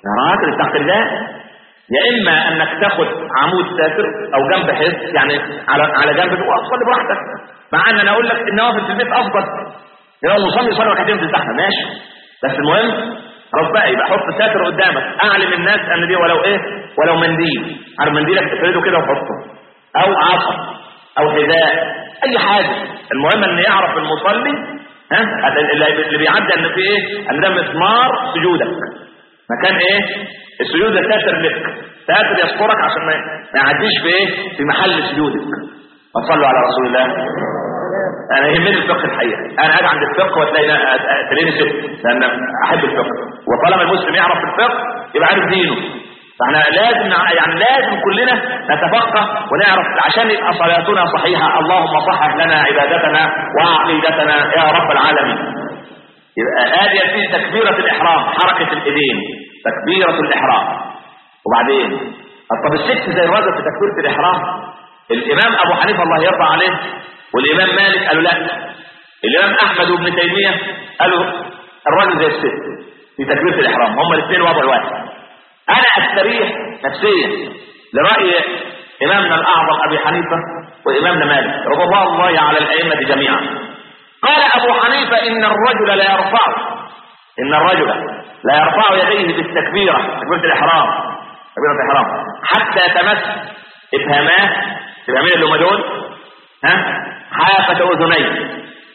يا راجل اتق الله يا اما انك تاخد عمود ساتر او جنب حس يعني على على جنب وتصلي براحتك مع ان انا اقول لك النوافل في البيت افضل لو مصلي صلي ركعتين في الزحمه ماشي بس المهم خلاص بقى يبقى حط ساتر قدامك اعلم الناس ان دي ولو ايه ولو منديل عارف منديلك تفرده كده وحطه او عصا او حذاء اي حاجه المهم ان يعرف المصلي ها اللي اللي بيعدي ان في ايه ان ده مسمار سجودك مكان ايه السجود ده ساتر لك ساتر يسترك عشان ما ما يعديش في ايه في محل سجودك وصلوا على رسول الله انا يهمني الفقه الحقيقه انا قاعد عند الفقه وتلاقيني تلاقيني ست لان احب الفقه وطالما المسلم يعرف الفقه يبقى عارف دينه فاحنا لازم نع- يعني لازم كلنا نتفقه ونعرف عشان يبقى صلاتنا صحيحه اللهم صحح لنا عبادتنا وعقيدتنا يا رب العالمين يبقى ادي في تكبيره الاحرام حركه الايدين تكبيره الاحرام وبعدين طب الست زي الراجل في تكبيره الاحرام الامام ابو حنيفه الله يرضى عليه والامام مالك قالوا لا الامام احمد وابن تيميه قالوا الراجل زي الست في تكبيره الاحرام هما الاثنين وضع واحد انا استريح نفسيا لراي امامنا الاعظم ابي حنيفه وامامنا مالك رضي الله الله على الائمه جميعا قال ابو حنيفه ان الرجل لا يرفع ان الرجل لا يرفع يديه بالتكبيره تكبيره الاحرام تكبيره الاحرام حتى تمس ابهامات الابهامين اللي هم دول ها حافه اذنيه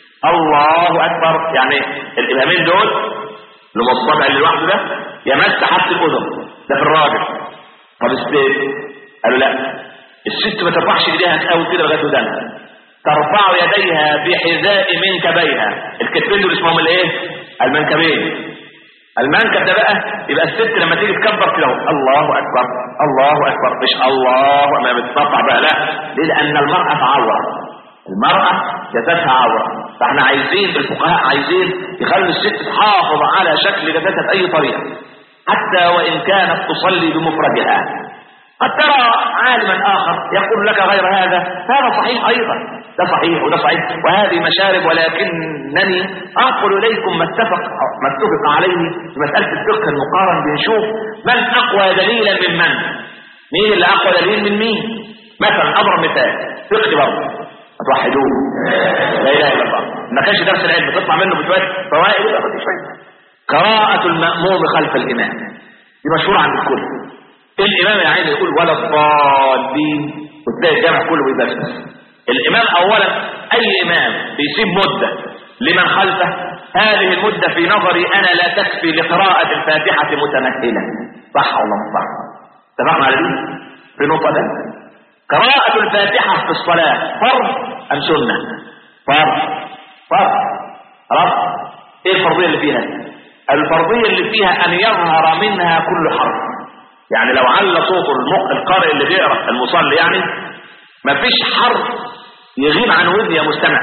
الله اكبر يعني الابهامين دول اللي هو الصبع اللي لوحده ده يمس حتى الاذن ده في الراجل طب الست قالوا لا الست ما ترفعش ايديها قوي كده لغايه ودانها ترفع يديها بحذاء منكبيها الكتفين دول اسمهم الايه المنكبين المنكب ده بقى يبقى الست لما تيجي تكبر كده الله اكبر الله اكبر مش الله ما بتطبع بقى لا ليه لان المراه عوره المراه جسدها عوره فاحنا عايزين الفقهاء عايزين يخلوا الست تحافظ على شكل جسدها باي طريقه حتى وان كانت تصلي بمفردها قد ترى عالما اخر يقول لك غير هذا هذا صحيح ايضا ده صحيح وده صحيح وهذه مشارب ولكنني انقل اليكم ما اتفق ما اتفق عليه في مساله الفقه المقارن بنشوف من اقوى دليلا من من مين اللي اقوى دليل من مين مثلا اضرب مثال فقه برضه توحدوه لا اله الا الله ما كانش درس العلم تطلع منه بشويه فوائد يبقى شويه قراءة المأموم خلف الإمام دي مشهورة عند الكل الإمام يا عيني يقول ولا الضالين وتلاقي الجامع كله بيبسس الإمام أولا أي إمام بيسيب مدة لمن خلفه هذه المدة في نظري أنا لا تكفي لقراءة الفاتحة متمهلا صح ولا مش صح؟ اتفقنا على دي في نقطة ده قراءة الفاتحة في الصلاة فرض أم سنة؟ فرض فرض خلاص ايه الفرضية اللي فيها؟ الفرضية اللي فيها أن يظهر منها كل حرف يعني لو على صوت المق... القارئ اللي بيقرأ المصلي يعني مفيش حرف يغيب عن ودن يا مستمع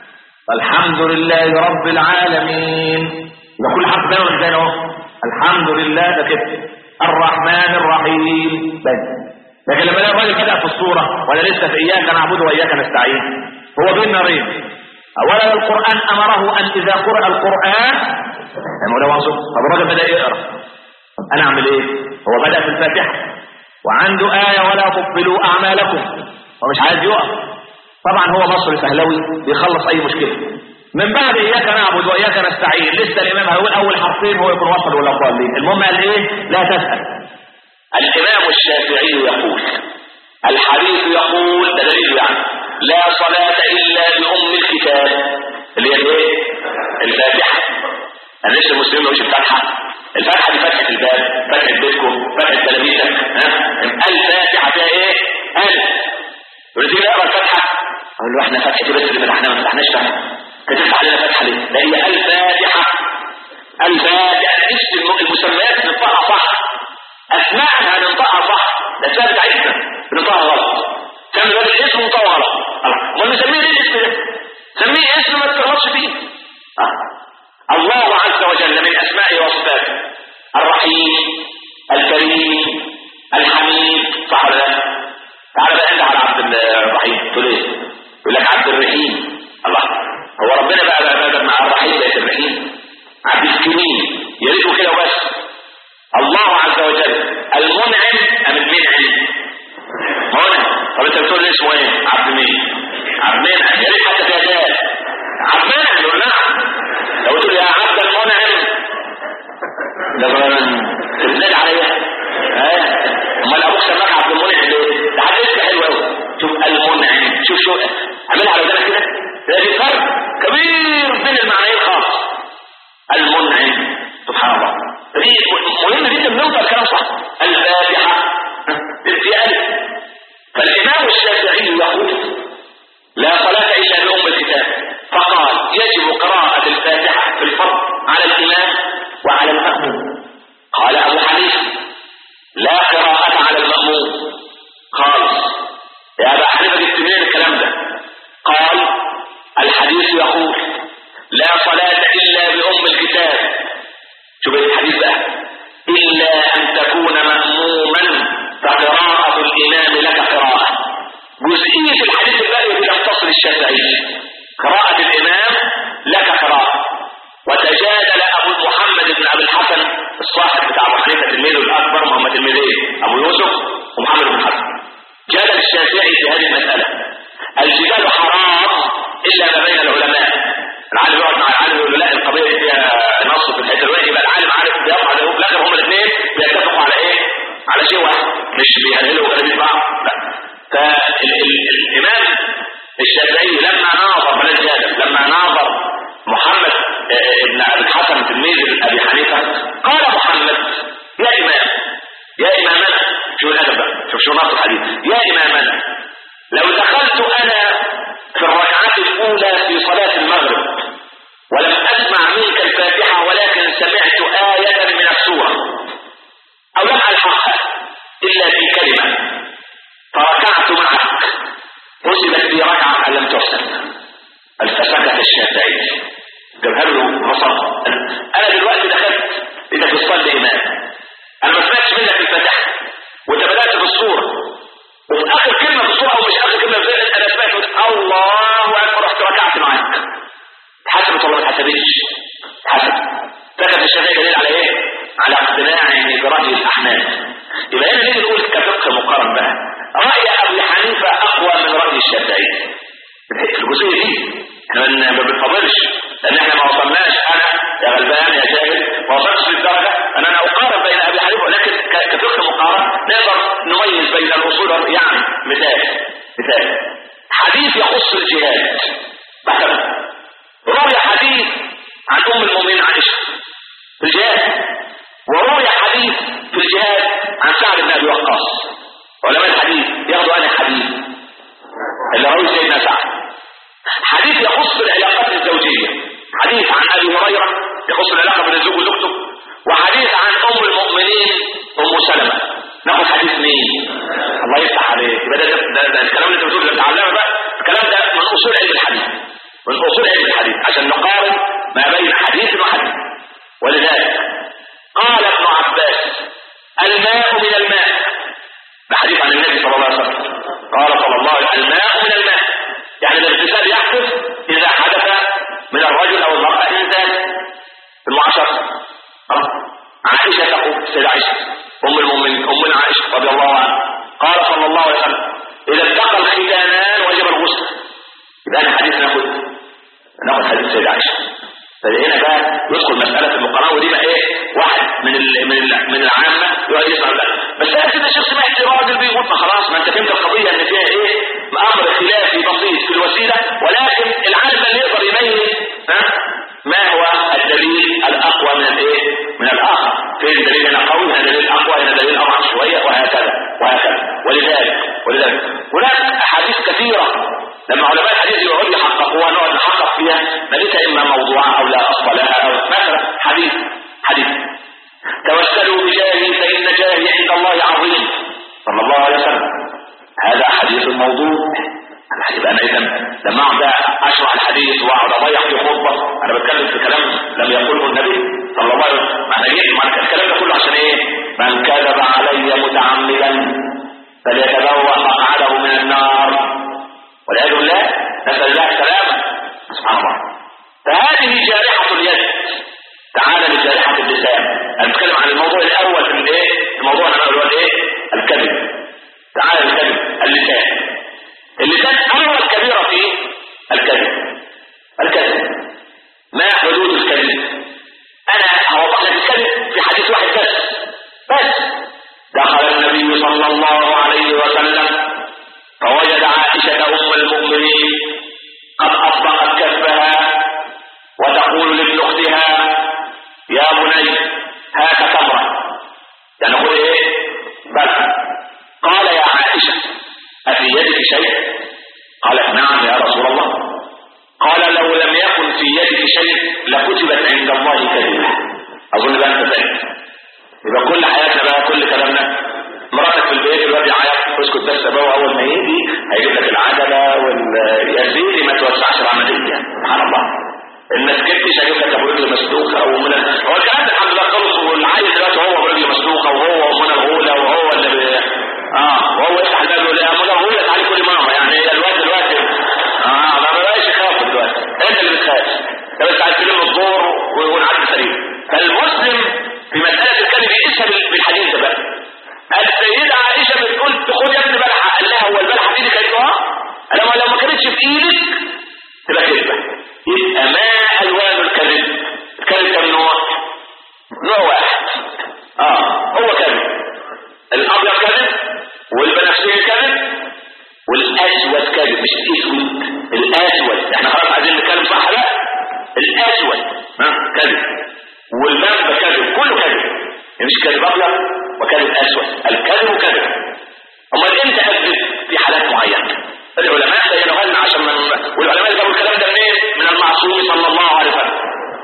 الحمد لله رب العالمين يبقى كل حرف ده زي اهو الحمد لله ده كده الرحمن الرحيم بس لكن لما الاقي الراجل بدأ في الصورة ولا لسه في إياك نعبد وإياك نستعين هو بين نارين أولا القرآن أمره أن إذا قرأ القرآن يعني لو أنصر طب الراجل بدأ يقرأ طب أنا أعمل إيه؟ هو بدأ في الفاتحة وعنده آية ولا تبطلوا أعمالكم هو مش عايز يقف طبعا هو مصري سهلوي بيخلص أي مشكلة من بعد إياك نعبد وإياك نستعين لسه الإمام هيقول أول حرفين هو يكون وصل ولا ضالين المهم قال إيه؟ لا تسأل الإمام الشافعي يقول الحديث يقول ده دليل يعني لا صلاة إلا بأم الكتاب اللي هي الايه؟ الفاتحة أنا لسه المسلمين ما الفاتحة الفاتحة دي فتحة الباب فتحة بيتكم فتحة تلاميذك ها الفاتحة فيها ايه؟ ألف يقول لي اقرا الفاتحة أقول له احنا فتحتي بس اللي فتحناها ما فتحناش فتحة كتبت علينا فتحة ليه؟ ده هي الفاتحة الفاتحة اسم المسميات ننطقها صح أسمائها ننطقها صح ده الأسماء بتاعتنا بننطقها غلط كان الراجل اسمه ننطقه غلط امال نسميه ليه الاسم ده؟ سميه اسم ما تغلطش فيه آه. الله عز وجل من أسمائه وصفاته الرحيم الكريم الحميد صح ولا لا؟ تعال بقى انت على عبد الرحيم تقول ايه؟ يقول لك عبد الرحيم الله هو ربنا بقى بقى, بقى مع الرحيم بقى الرحيم عبد الكريم يا ريته كده وبس الله عز المنعم ام المنعم منعم طب انت بتقول لي اسمه ايه عبد مين عبد مين يا ريت حتى فيها دال عبد منعم يقول نعم لو تقول يا عبد المنعم ده تبني عليا ها امال ابوك سماك عبد المنعم ليه ده حاجه اسم حلو قوي شوف المنعم شوف شو اعملها على ودانك كده ده في فرق كبير بين المعنيين خالص المنعم سبحان الله دي مهم جدا ننطق الكلام صح الفاتحه في الف فالامام الشافعي يقول لا صلاة إلا بأم الكتاب فقال يجب قراءة الفاتحة في الفرض على الإمام وعلى المأموم قال أبو حنيفة لا قراءة على المأموم قال يا أبا حنيفة جبت منين الكلام ده قال الحديث يقول لا صلاة إلا بأم الكتاب شوف الحديث بقى إلا أن تكون مأموما فقراءة الإمام لك قراءة جزئية الحديث الباقي في يختصر الشافعي قراءة الإمام لك قراءة وتجادل أبو محمد بن أبي الحسن الصاحب بتاع أبو حنيفة تلميذه الأكبر محمد تلميذين أبو يوسف ومحمد بن حسن جادل الشافعي في هذه المسألة الجدال حرام إلا ما بين العلماء العالم يقعد مع العالم يقول له لا القضية دي فيها نص في الحته الواحد يبقى العالم عارف بيقع على في الاخر هم الاثنين بيتفقوا على ايه؟ على شيء واحد مش بيهللوا كلام بعض لا فالامام الشافعي لما ناظر بلاش جادل لما ناظر محمد ابن ابي الحسن تلميذ ابي حنيفه قال محمد يا امام يا امامنا شو الادب بقى شوف شو نص الحديث يا امامنا لو دخلت انا في الركعات الاولى في صلاه المغرب ولم اسمع منك الفاتحه ولكن سمعت ايه من السوره او لم الحقها الا في كلمه فركعت معك حسبت لي ركعه لم تحسن فسكت الشافعي جابها له مصر انا دلوقتي دخلت انت بتصلي امام انا ما سمعتش منك الفاتحه وانت بدات بالصوره وفي اخر كلمه في الصوره او مش اخر كلمه في انا سمعت الله اكبر رحت ركعت معاك اتحسبت ولا ما اتحسبتش اتحسبت سكت الشافعي دليل على ايه على اقتناعه براي الاحناف يبقى هنا نيجي نقول كفقه مقارن بقى راي ابي حنيفه اقوى من راي الشافعي في الجزئيه دي احنا ما بنفضلش لان احنا ما وصلناش انا يا غلبان يا جاهل ما وصلتش للدرجه ان انا اقارن بين ابي حنيفه ولكن كفقه مقارن نقدر نميز بين الاصول يعني مثال مثال حديث يخص الجهاد مثلا روي حديث عن ام المؤمنين عائشه في الجهاد وروي حديث في الجهاد عن سعد بن ابي وقاص علماء الحديث ياخذوا انا حديث اللي روي سيدنا سعد حديث يخص العلاقات الزوجية حديث عن أبي هريرة يخص العلاقة بين الزوج وزوجته وحديث عن أم المؤمنين أم سلمة ناخد حديث مين الله يفتح عليك يبقى ده, ده, ده الكلام اللي انت بتقوله ده بتعلمه بقى الكلام ده من أصول علم الحديث من أصول علم الحديث عشان نقارن ما بين حديث وحديث ولذلك قال ابن عباس الماء من الماء ده حديث عن النبي صلى الله عليه وسلم قال صلى الله عليه وسلم الماء من الماء يعني الاغتسال يحدث اذا حدث من الرجل او المرأة انسان في المعاشرة عائشة تقول سيدة عائشة ام المؤمنين ام عائشة رضي الله عنها قال صلى الله عليه وسلم اذا التقى الختانان وجب الغسل يبقى انا حديث ناخد ناخد حديث سيدة عائشة فهنا بقى يدخل مسألة المقارنة ودي بقى ايه واحد من ال من ال من العامة يقعد يسمع بقى بس انا كده شيخ سمعت راجل بيقول ما خلاص ما انت فهمت القضية ان فيها ايه امر خلافي بسيط في الوسيلة ولكن العالم اللي يقدر يميز ها ما هو الدليل الاقوى من الايه من الاخر فين دليل هنا قوي هنا دليل اقوى هنا دليل اضعف شوية وهكذا وهكذا ولذلك ولذلك هناك احاديث كثيرة لما علماء الحديث يقعدوا يحققوها نقعد نحقق فيها ملكة اما موضوعة او لا اصل لها او مثلا حديث حديث توسلوا بجاهي فان جاهي عند الله عظيم صلى الله عليه وسلم هذا حديث موضوع يبقى انا اذا لما اقعد اشرح الحديث واقعد اضيع في خطبه انا بتكلم في كلام لم يقوله النبي صلى الله عليه وسلم ما احنا جيت ما الكلام ده كله عشان ايه؟ من كذب علي متعمدا فليتبوأ مقعده من النار والعياذ بالله نسأل الله السلامة سبحان الله فهذه جارحة اليد تعال لجارحة اللسان انا بتكلم عن الموضوع الاول في الايه الموضوع انا بقول اول ما يجي هيجيب لك العجله وال يا سيدي ما توسعش العمليه سبحان الله ما سكتش هيجيب لك ابو رجل مسلوخه ومن هو الكلام ده الحمد لله خلص والعيل دلوقتي هو ابو رجل مسلوخه وهو ومنى الغوله وهو اللي بي... اه وهو يفتح الباب يقول يا منى الغوله تعالي كل ماما يعني الواد دلوقتي اه ما بقاش يخاف دلوقتي انت اللي بتخاف ده بس عايز تلم الدور ونعدي سليم فالمسلم في مساله الكذب يقيسها بالحديث ده بقى السيدة عائشة بتقول تخد يا ابني بلحة قال لها هو البلحة في ايدك قالت له اه قال لها لو ما كانتش في ايدك تبقى كذبة يبقى ما الوان الكذب الكذب كم نوع نوع واحد اه هو كذب الابيض كذب والبنفسجي كذب والاسود كذب مش الاسود الاسود احنا خلاص عايزين نتكلم صح لا الاسود ها كذب والبنب كذب كله كذب مش كذب ابيض وكذب اسود الكذب كذب امال امتى اكذب في حالات معينه العلماء بينوها لنا عشان من والعلماء جابوا الكلام ده منين من المعصوم صلى الله عليه وسلم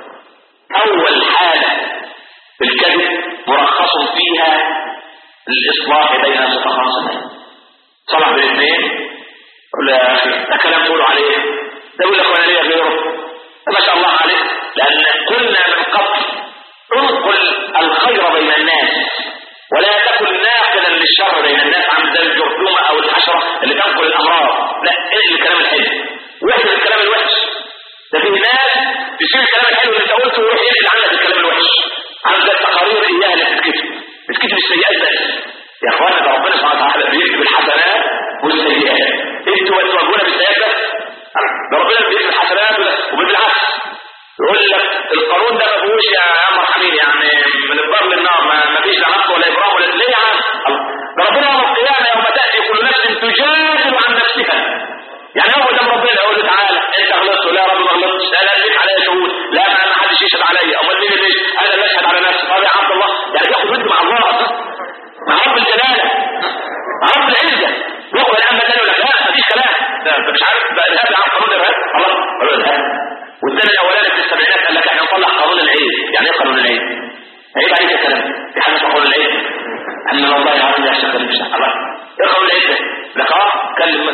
اول حاله في الكذب مرخص فيها الاصلاح بين المتخاصمين صلح بين اثنين يقول له يا اخي ده كلام تقولوا عليه ده يقول لك وانا ليا غيره ما شاء الله عليه لان قلنا من قبل انقل الخير بين الناس ولا تكن ناقلا للشر بين الناس عن زي الجرثومه او الحشره اللي تنقل الامراض لا ايه الكلام الحلو واحد الكلام الوحش ده في ناس تشيل الكلام الحلو اللي انت قلته ويروح ينقل عنك الكلام الوحش عامل زي التقارير اياها اللي بتتكتب بتتكتب السيئات بس يا اخوانا ده ربنا سبحانه وتعالى بيكتب الحسنات والسيئات انتوا توجهونا بالسيئات بس ده ربنا بيكتب الحسنات وبالعكس يقول لك القانون ده ما فيهوش يا مرحبين يعني من البر للنار ما فيش لا نقص ولا ابرام ولا ليه يا عم ده ربنا يوم القيامه يوم تاتي كل نفس تجادل عن نفسها يعني هو قدام ربنا يقول له تعالى انت غلطت ولا يا رب ما غلطتش انا ليك عليا شهود لا ما ما حدش يشهد عليا امال مين اللي انا اللي اشهد على نفسي طب يا عبد الله يعني تاخد ود مع الله مع رب الجلاله مع رب العزه يقبل الان بدل ولا لا مفيش كلام ده انت مش عارف بقى الهاب عن قانون الارهاب الله قالوا الهاب والسنه الاولانيه في السبعينات قال لك احنا نطلع قانون العيد يعني ايه قانون العيد؟ عيب عليك يا كلام في حاجه اسمها قانون العيد ان الله يعلم يا شيخ مش الله ايه قانون العيد ده؟ لك اه كلم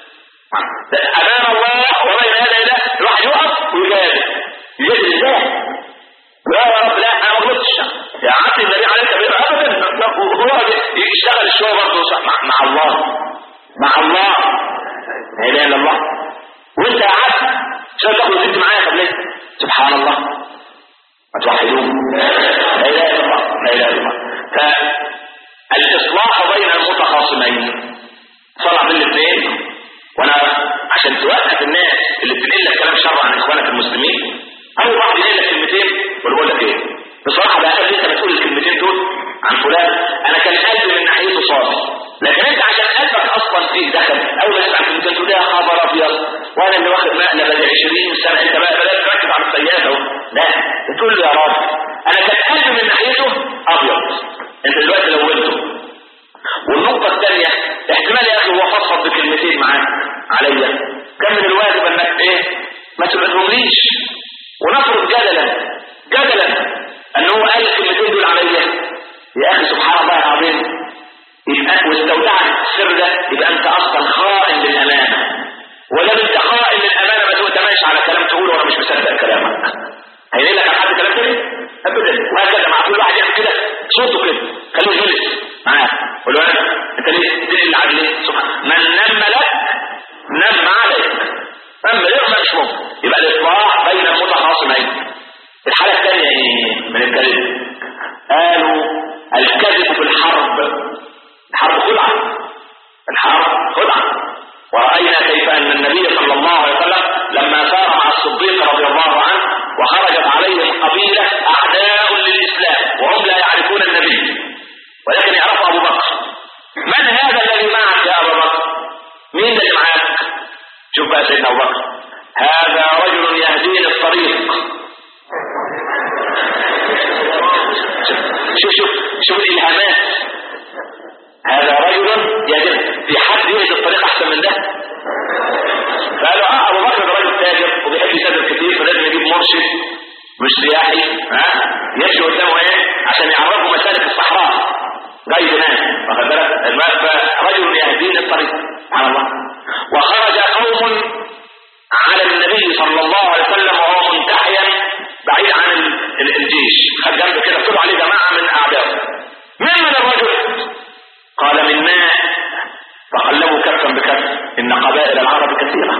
امام الله وبين يدي الله راح يقف ويجادل يجادل ازاي؟ لا يا رب لا انا ما غلطتش يا عبد النبي عليك كبير ابدا هو يشتغل الشغل برضه مع, مع الله مع الله لا اله الا الله وانت يا عبد شو تاخد وتدي معايا طب ليه؟ سبحان الله ما توحدون لا اله الا الله لا اله الا الله فالاصلاح بين المتخاصمين صلح بين الاثنين وانا عشان توقف الناس اللي بتنقل لك كلام شر عن اخوانك المسلمين اول واحد ينقل لك كلمتين ويقول لك ايه بصراحه بقى قبل انت بتقول الكلمتين دول عن فلان انا كان قلبي من ناحيته صافي لكن انت عشان قلبك اصلا فيه دخل اول ما تسمع كلمتين تقول يا خبر ابيض وانا اللي واخد مقلب بقى 20 سنه انت بقى بدات تركز على السيئات اهو لا تقول له يا رب انا كان قلبي من ناحيته ابيض انت دلوقتي لونته والنقطة الثانية احتمال يا اخي هو فضفض بكلمتين معاك عليا كان من الواجب انك ايه ما تبعدهمليش ونفرض جدلا جدلا ان هو قال الكلمتين دول عليا يا اخي سبحان الله العظيم يبقى واستودعت السر ده يبقى انت اصلا خائن للامانه ولا انت خائن للامانه ما تؤتمنش على كلام تقوله وانا مش مصدق كلامك هينقل لك عن حد كلام تاني ابدا وهكذا مع كل واحد يعمل كده صوته كده خليه يجلس معاه قول له انا انت ليه تدين العدل ليه سبحان من نم لك نم عليك نم ليه ما مش ممكن يبقى الاصلاح بين المتخاصمين الحاله الثانيه ايه من الكذب قالوا الكذب في الحرب الحرب خدعه الحرب خدعه ورأينا كيف أن النبي صلى الله عليه وسلم لما سار مع الصديق رضي الله عنه وخرجت عليهم قبيلة أعداء للإسلام وهم لا يعرفون النبي ولكن يعرف أبو بكر من هذا الذي معك يا أبو بكر مين اللي معك شوف بقى سيدنا أبو بكر هذا رجل يهديني الطريق شوف شوف شوف الإلهامات هذا رجل يهديني في حد يهدي الطريق أحسن من ده فقالوا اه ابو بكر ده راجل تاجر وبيحب يسافر كتير فلازم يجيب مرشد مش سياحي ها يمشي قدامه ايه عشان يعرفه مسالك الصحراء غير ناس واخد بالك رجل يهديني الطريق سبحان الله وخرج قوم على النبي صلى الله عليه وسلم وهو منتحيا بعيد عن الجيش خد جنب كده طلعوا عليه جماعه من اعدائه من من الرجل قال من ماء فقلبوا كفا بكف ان قبائل العرب كثيره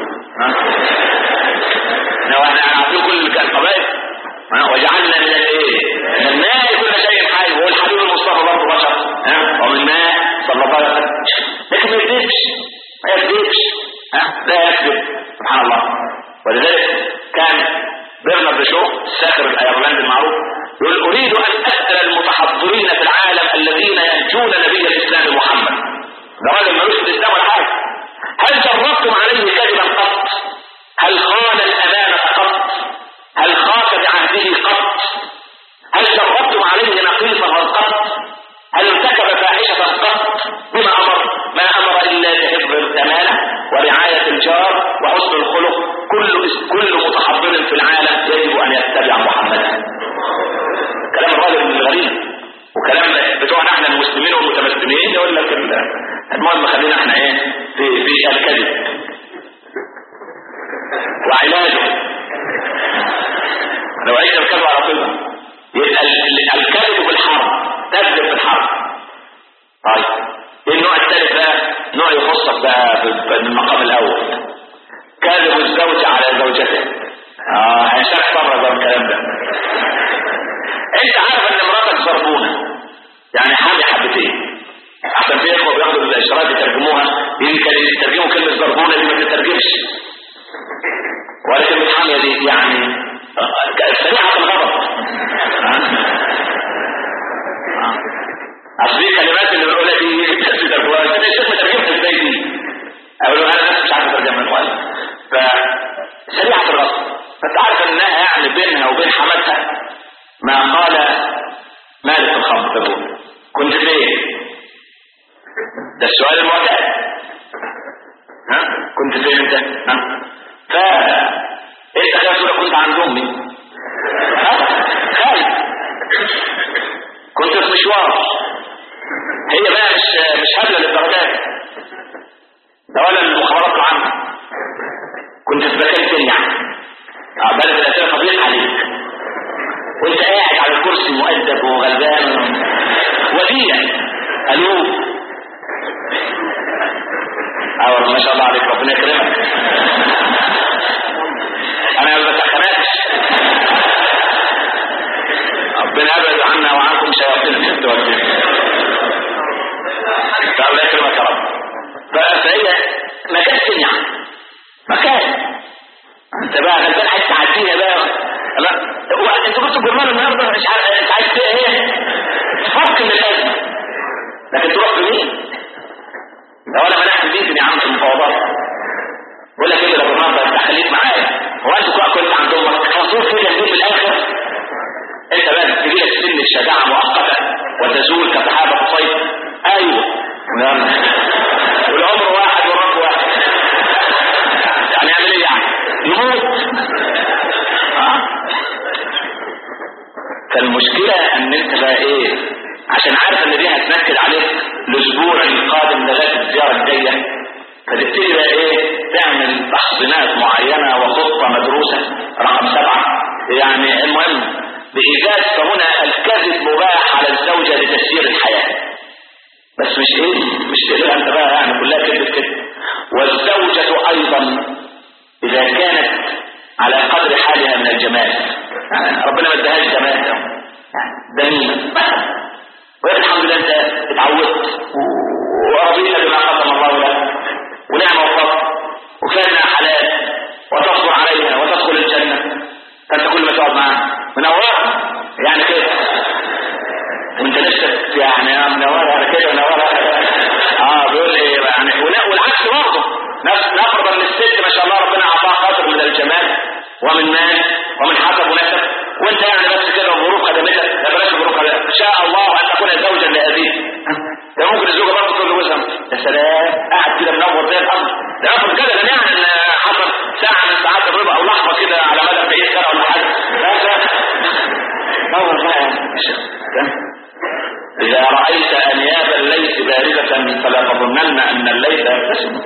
لو احنا عارفين كل القبائل وجعلنا من الايه من الماء كل شيء حي هو الحبيب المصطفى برضه بشر ومن ماء صلى الله عليه وسلم لكن ما يكذبش ما يكذبش لا يكذب سبحان الله ولذلك كان برنارد شو الساخر الايرلندي المعروف يقول اريد ان اسال المتحضرين في العالم الذين ينجون نبي الاسلام محمد ده راجل ملوش في الاسلام ولا حاجه هل جربتم عليه كذبا قط هل خان الامانه قط هل خاف بعهده قط هل جربتم عليه نقيصه قط هل ارتكب فاحشه قط بما امر ما امر الا بحفظ الامانه ورعايه الجار وحسن الخلق كل كل متحضر في العالم يجب ان يتبع محمدا كلام الراجل الغريب وكلام بتوعنا احنا المسلمين والمتمسلمين يقول لك المهم خلينا احنا ايه في في الكذب وعلاجه لو عشنا الكذب على طول يبقى الكذب بالحرب تكذب بالحرب طيب النوع الثالث بقى نوع يخصك بقى بالمقام الاول كذب الزوج على زوجته اه هيشارك مرة ده الكلام ده انت عارف ان مراتك زربونة يعني حامي حبتين احسن في اخوة بياخدوا الاشارات يترجموها يمكن يترجموا كلمة زربونة دي ما تترجمش ولكن الحامية دي يعني سريعة الغضب اصل دي الكلمات اللي بنقولها دي في ترجمة انت شوف ترجمتها ازاي دي اقول له انا مش عارف اترجمها كويس فسريعة الغضب فانت عارف انها يعني بينها وبين حماتها ما قال مالك الخمر تقول كنت فين ده السؤال المعتاد ها كنت فين انت ها ف انت خايف تقول كنت عند امي ها خايف كنت في مشوار هي بقى مش مش هبله للدرجات ده ولا المخابرات العامه كنت في مكان تاني يعني بلد الاسئله طبيعي عليك وانت قاعد على الكرسي مؤدب وغلبان وديع الو اه ما شاء الله عليك ربنا يكرمك انا ما بتخنقش ربنا ابعد عنا وعنكم شياطين الجن والجن الله يكرمك يا رب فهي مكان سمع مكان انت بقى غلبان عايز تعديها بقى لا انت كنت جرمان النهارده مش عارف انت عايز ايه تفك من الازمه لكن تروح لمين؟ ده ولا منعت البيت يا عم في المفاوضات بقول لك ايه يا جماعه بس خليك معايا هو انت كنت عند امك خلاص كده في الاخر انت بقى تجي لك سن الشجاعه مؤقته وتزول كسحابه الصيف ايوه نعم والعمر واحد والرب واحد يعني يعمل ايه يعني يموت اه فالمشكله ان انت بقى ايه عشان عارف ان دي هتنكد عليك الاسبوع القادم لغايه الزياره الجايه فتبتدي بقى ايه تعمل تحصينات معينه وخطه مدروسه رقم سبعه يعني المهم بإيجاد فهنا الكذب مباح على الزوجة لتسيير الحياة بس مش ايه مش تقلها انت بقى يعني كلها كذب كده والزوجة ايضا اذا كانت على قدر حالها من الجمال يعني ربنا ما ادهاش جمال دميمة والحمد لله انت اتعودت ورضيت بما قسم الله لك ونعم وفضل وكانها حلال وتصبر عليها وتدخل الجنة فانت كل ما تقعد معاها منورة يعني كده وانت نفسك يعني منورة على كده منورة اه بيقول ايه يعني والعكس برضه نفرض ان الست ما شاء الله ربنا اعطاها قدر من الجمال ومن مال ومن حسب ونسب وانت يعني بس كده ظروف خدمتك لا بلاش ظروف خدمتك شاء الله ان تكون زوجا لابيك ده ممكن الزوجه برضه تقول لجوزها يا سلام قاعد كده منور زي القمر ده افرض كده ده يعني ان حصل ساعه من ساعات الرضا او لحظه كده على مدى بعيد سنه ولا حاجه نور بقى إذا رأيت أنياب فلا تظنن ان الليل يبتسم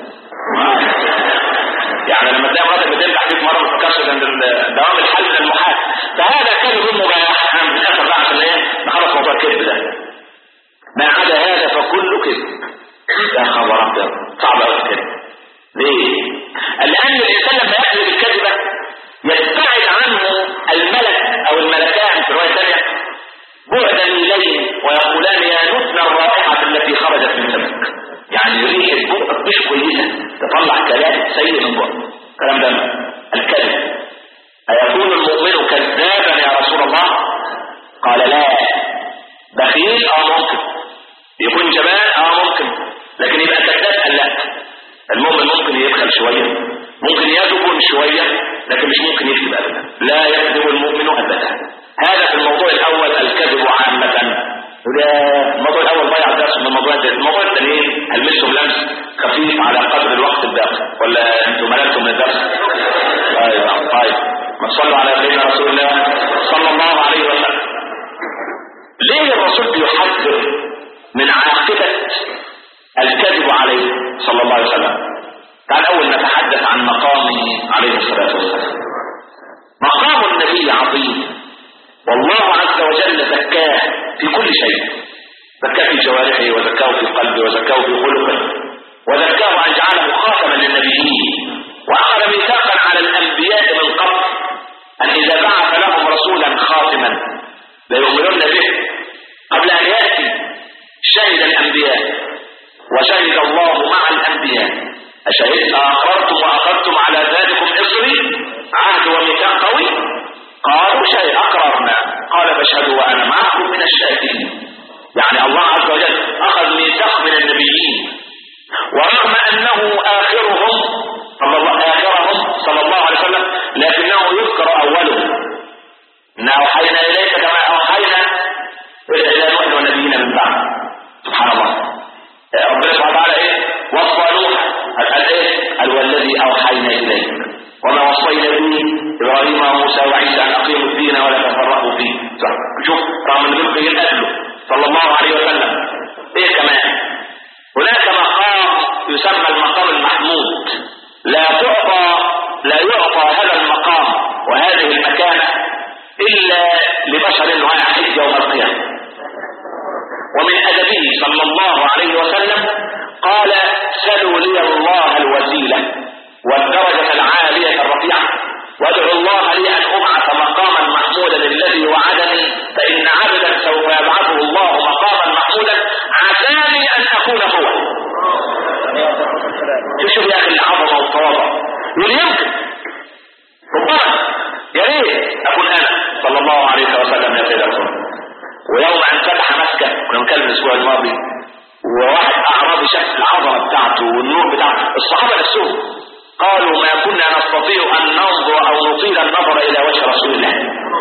يعني لما تلاقي مراتك بتمدح فيك مره ما تفكرش ان دوام الحل المحال فهذا كذب مباح احنا للاسف بقى عشان ايه نخلص موضوع الكذب ده ما عدا هذا فكله كذب يا خبر ابيض صعب قوي الكذب ليه؟ لان الانسان لما يكذب الكذبه يبتعد عنه الملك او الملكان في روايه ثانيه بعدا الليل ويقولان يا نتنا الرائحه التي خرجت من فمك يعني ريحه بقك مش كويسه تطلع كلام سيء من بقك الكلام ده الكذب أيكون المؤمن كذابا يا رسول الله قال لا بخيل اه ممكن يكون جبان اه ممكن لكن يبقى كذاب قال لا المؤمن ممكن يبخل شوية ممكن يذبن شوية لكن مش ممكن يكذب ابدا لا يكذب المؤمن ابدا هذا في الموضوع الاول الكذب عامة ده الموضوع الاول ضيع درس من الموضوع ده الموضوع الثانيين هلمسهم لمس خفيف على قدر الوقت الباقي ولا انتم مللتم من الدرس طيب طيب ما تصلوا على سيدنا رسول الله صلى الله عليه وسلم ليه الرسول بيحذر من عاقبة الكذب عليه صلى الله عليه وسلم تعال اول نتحدث عن مقامه عليه الصلاة والسلام مقام النبي عظيم والله عز وجل زكاه في كل شيء زكاه في جوارحه وزكاه في قلبه وزكاه في خلقه وزكاه ان جعله خاتما للنبيين واخذ ميثاقا على الانبياء من قبل ان اذا بعث لهم رسولا خاتما ليؤمنون به قبل ان ياتي شهد الانبياء وشهد الله مع الانبياء اشهدت اقررتم واخذتم على ذلكم اصري عهد وميثاق قوي قالوا شيء اقررنا قال فاشهدوا وانا معكم من الشاهدين يعني الله عز وجل اخذ ميثاق من النبيين ورغم انه اخرهم صلى الله اخرهم صلى الله عليه وسلم لكنه يذكر اوله انا اوحينا اليك كما اوحينا الى نوح والنبيين من بعد سبحان الله ربنا سبحانه وتعالى ايه وصى نوح قال ايه قال والذي اوحينا اليك وما وصينا به ابراهيم وموسى وعيسى ان اقيموا الدين ولا تفرقوا فيه صح. شوف رغم ان دول جايين قبله صلى الله عليه وسلم ايه كمان هناك مقام يسمى المقام المحمود لا تعطى لا يعطى هذا المقام وهذه المكانه الا لبشر واحد يوم القيامه ومن ادبه صلى الله عليه وسلم قال سلوا لي الله الوسيله والدرجه العاليه الرفيعه وادعوا الله لي ان ابعث مقاما محمودا الذي وعدني فان عبدا سوف يبعثه الله مقاما محمودا عساني ان اكون هو تشوف يا اخي العظمه والتواضع يقول يمكن ربما يا ريت اكون انا صلى الله عليه وسلم يا سيدي رسول ويوم ان فتح مكه كنا بنتكلم الاسبوع الماضي وواحد اعرابي شاف العظمه بتاعته والنور بتاعته الصحابه نفسهم قالوا ما كنا نستطيع ان ننظر او نطيل النظر الى وجه رسول الله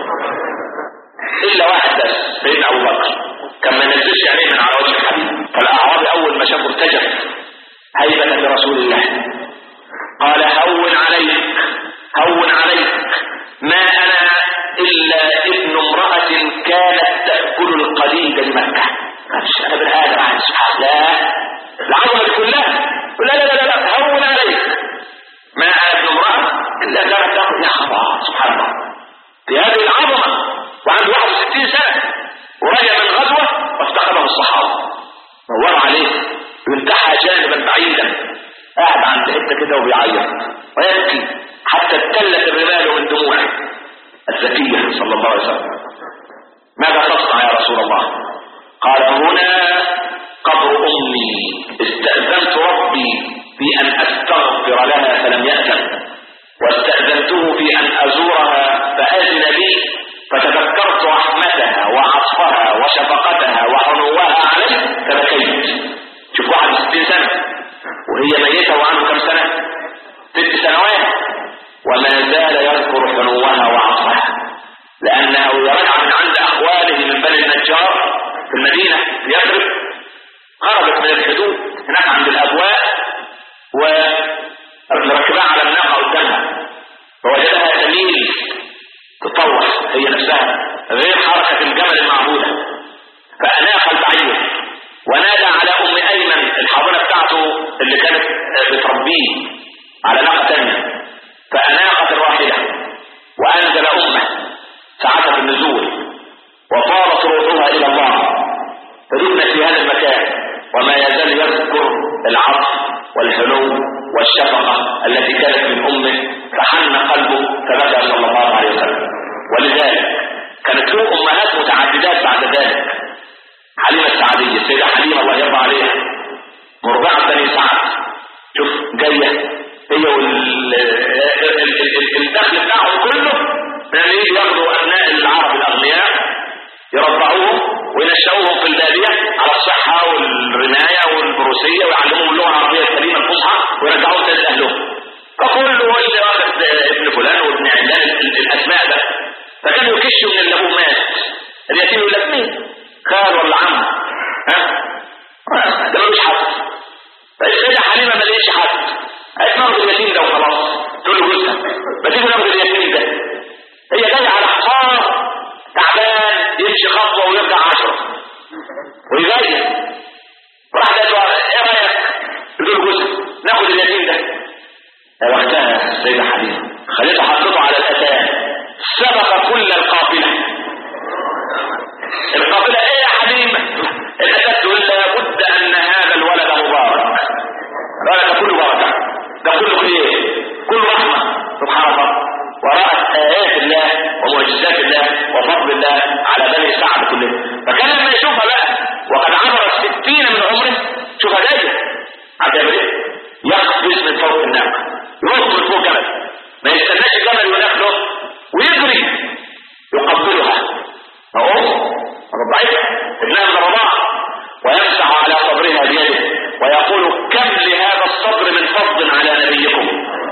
الا واحد بس سيدنا ابو بكر كان ما نزلش عينيه من على وجه الحبيب فالاعرابي اول ما شافه ارتجف هيبه لرسول الله قال هون عليك هون عليك ما انا الا ابن امراه كانت تاكل القديد لمكه انا ابن ادم عن سبحان لا العظمه دي كلها لا لا لا لا هون عليك ما انا ابن امراه الا كانت تاكل يا خبر سبحان الله في هذه العظمه وعنده 61 سنه ورجع من غزوه وافتقده الصحابه نور عليه ينتحى جانبا بعيدا قاعد عند حته كده وبيعيط ويبكي حتى ابتلت الرمال من دموعه الزكيه صلى الله عليه وسلم ماذا تصنع يا رسول الله قال هنا قبر امي استاذنت ربي في ان استغفر لها فلم ياذن واستاذنته في ان ازورها فاذن لي فتذكرت رحمتها وعطفها وشفقتها وحنوها علي فبكيت شوف واحد 60 سنه وهي ميته وعنده كم سنه ست سنوات وما زال يذكر حنوها وعطفها لانه رجع من عند اخواله من بني النجار في المدينه في يثرب خرجت من الحدود هناك عند الابواب وركبها على الناقه قدامها فوجدها تميل تطوح هي نفسها غير حركه الجمل المعبوده فاناخ البعير ونادى على ام ايمن الحاضنه على ناقة ثانية فأناقت الراحلة وأنزل أمه ساعة النزول وطارت روحها إلى الله فدفنت في هذا المكان وما يزال يذكر العطف والحنو والشفقة التي كانت من أمه فحن قلبه فبكى صلى الله عليه وسلم ولذلك كانت له أمهات متعددات بعد ذلك حليمة السعدية السيدة حليمة الله يرضى عليها مرضعة بني سعد شوف جاية هي والدخل بتاعهم كله من اللي ياخدوا أبناء العرب الأغنياء يرضعوهم وينشأوهم في البادية على الصحة والرماية والبروسية ويعلموهم اللغة العربية الكريمة الفصحى ويرجعوهم تاني لأهلهم فكل اللي واخد ابن فلان وابن علان الأسماء ده فكانوا يكشوا من اللي ابوه مات اليتيم يقول لك مين؟ خال ولا عم ها؟ ده ملوش حد فالسيدة حليمة ما لقيتش حد قالت ناخد اليتيم ده وخلاص تقول له جوزها ما تيجي ناخد اليتيم ده هي جاية على حصار تعبان يمشي خطوة ويرجع عشرة ويغير راح قال له ايه رايك؟ يقول له جوزها ناخد اليتيم ده وقتها السيدة حليمة خليته حطته على الأتان سبق كل القافلة القافلة ايه يا حليمة الأتان تقول لابد أن هذا الولد مبارك الولد كله بركة ده كله خير كله رحمة سبحان الله ورأت آيات الله ومعجزات الله وفضل الله على بني سعد كلهم فكان لما يشوفها بقى وقد عبر الستين من عمره شوفها جاية عبد ايه يقفز من فوق الناقة ينط من فوق جبل ما يستناش الجبل وياخده ويجري يقبلها اهو رضعتها ابنها من الرضاعة ويمسح على صدرها بيده ويقول كم لهذا الصدر من فضل على نبيكم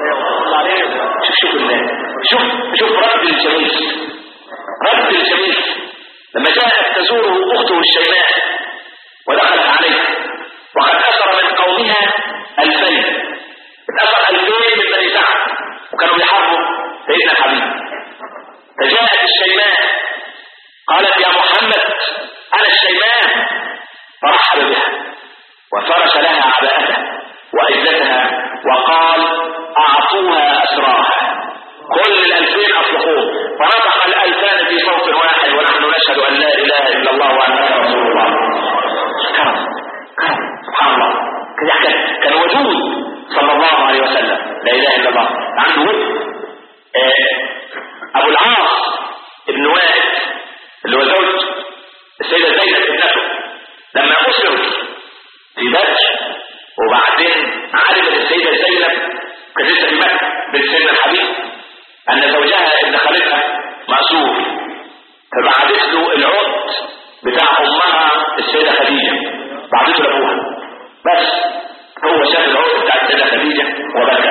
شوف شوف الله شوف شوف رد الجميل رد الجميل لما جاءت تزوره اخته الشيماء ودخلت عليه وقد اثر من قومها الفين اتأثر ألفين من بني سعد وكانوا بيحاربوا سيدنا الحبيب فجاءت الشيماء قالت يا محمد أنا الشيماء فرحب بها وفرش لها عباءتها وأجلتها وقال أعطوها أسراها كل الألفين أطلقوه فنطق الألفان في صوت واحد ونحن نشهد أن لا إله إلا الله وأنك رسول الله كرم كرم سبحان الله كان كان وجود صلى الله عليه وسلم لا اله الا الله عنده ود آه ابو العاص ابن وائل اللي هو زوج السيده زينب ابنته لما اسر في بدر وبعدين علم السيده زينب كانت لسه في مكه بنت سيدنا الحبيب ان زوجها ابن خالتها مأسور فبعدت له العقد بتاع امها السيده خديجه بعدته لابوها بس هو شاف العقد بتاع السيدة خديجة وبكى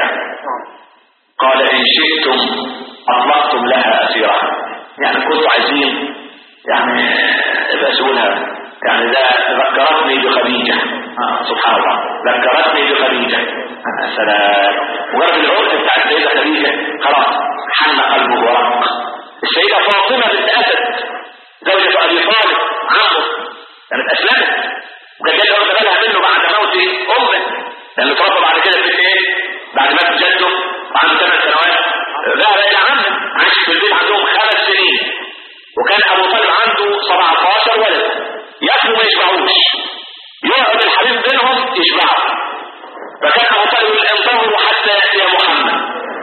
قال إن شئتم أطلقتم لها أسيرها يعني كنتوا عايزين يعني بسولها يعني ده ذكرتني بخديجة آه سبحان الله ذكرتني بخديجة آه سلام مجرد العقد بتاع السيدة خديجة خلاص حن قلبه ورق السيدة فاطمة بنت أسد زوجة أبي طالب عمه كانت أسلمت وكانت جايه واخده بالها منه بعد موت امه لانه اتربى بعد كده في ايه؟ بعد ما جده وعنده ثمان سنوات ذهب الى عمه عاش في البيت عندهم خمس سنين وكان ابو طالب عنده 17 ولد ياكلوا ما يشبعوش يقعد الحبيب بينهم يشبعوا فكان ابو طالب يقول انتظروا حتى ياتي محمد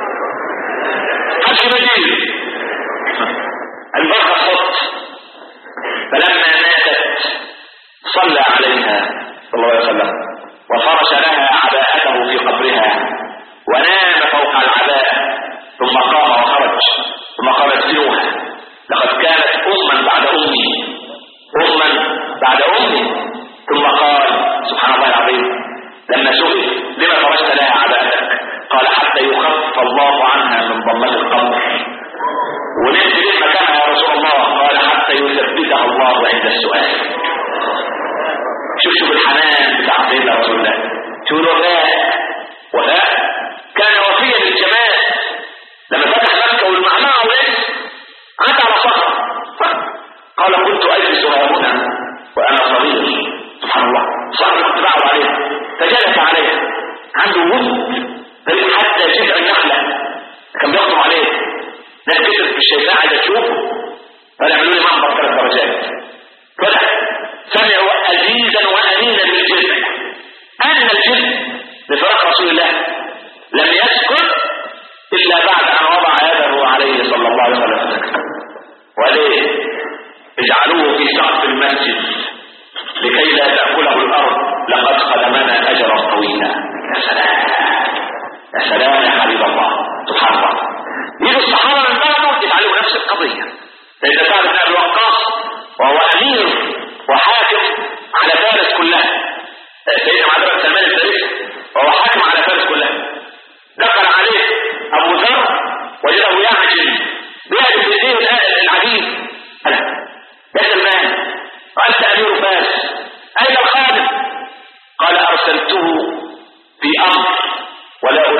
حتى مجيد البركه صوت فلما ماتت صلى عليها صلى الله عليه وسلم وفرش لها عباءته في قبرها ونام فوق العباءة ثم قام وخرج ثم قال ادفنوها لقد كانت أما بعد أمي أما بعد أمي ثم قال سبحان الله العظيم لما سئل لما فرشت لها عباءتك قال حتى يخفف الله عنها من ضمة القبر ونمت ليه مكانها يا رسول الله قال حتى يثبتها الله عند السؤال شوف شوف الحنان بتاع سيدنا رسول الله شوف الوفاء وفاء كان وفيا للجمال لما فتح مكة والمعمعة وليس عاد على صخر قال كنت أجلس ها هنا وأنا صغير سبحان الله صخر كنت بقعد عليه فجلس عليه عنده ود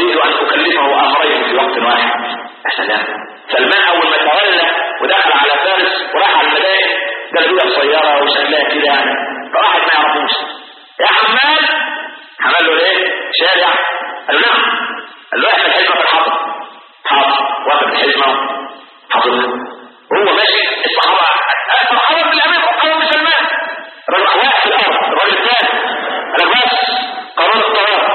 اريد ان اكلفه امرين في وقت واحد يا سلام سلمان اول ما تولى ودخل على فارس وراح على المدائن قال له قصيره وشكلها كده يعني فواحد ما يعرفوش يا حمال حمال له ايه شارع قال له نعم قال له احنا الحزمه في الحطب حاضر واخد الحزمه حاضرها وهو ماشي الصحابه الصحابه بالامين الصحابه بسلمان الراجل واقف في الارض الراجل الثاني انا بس قرار الطياره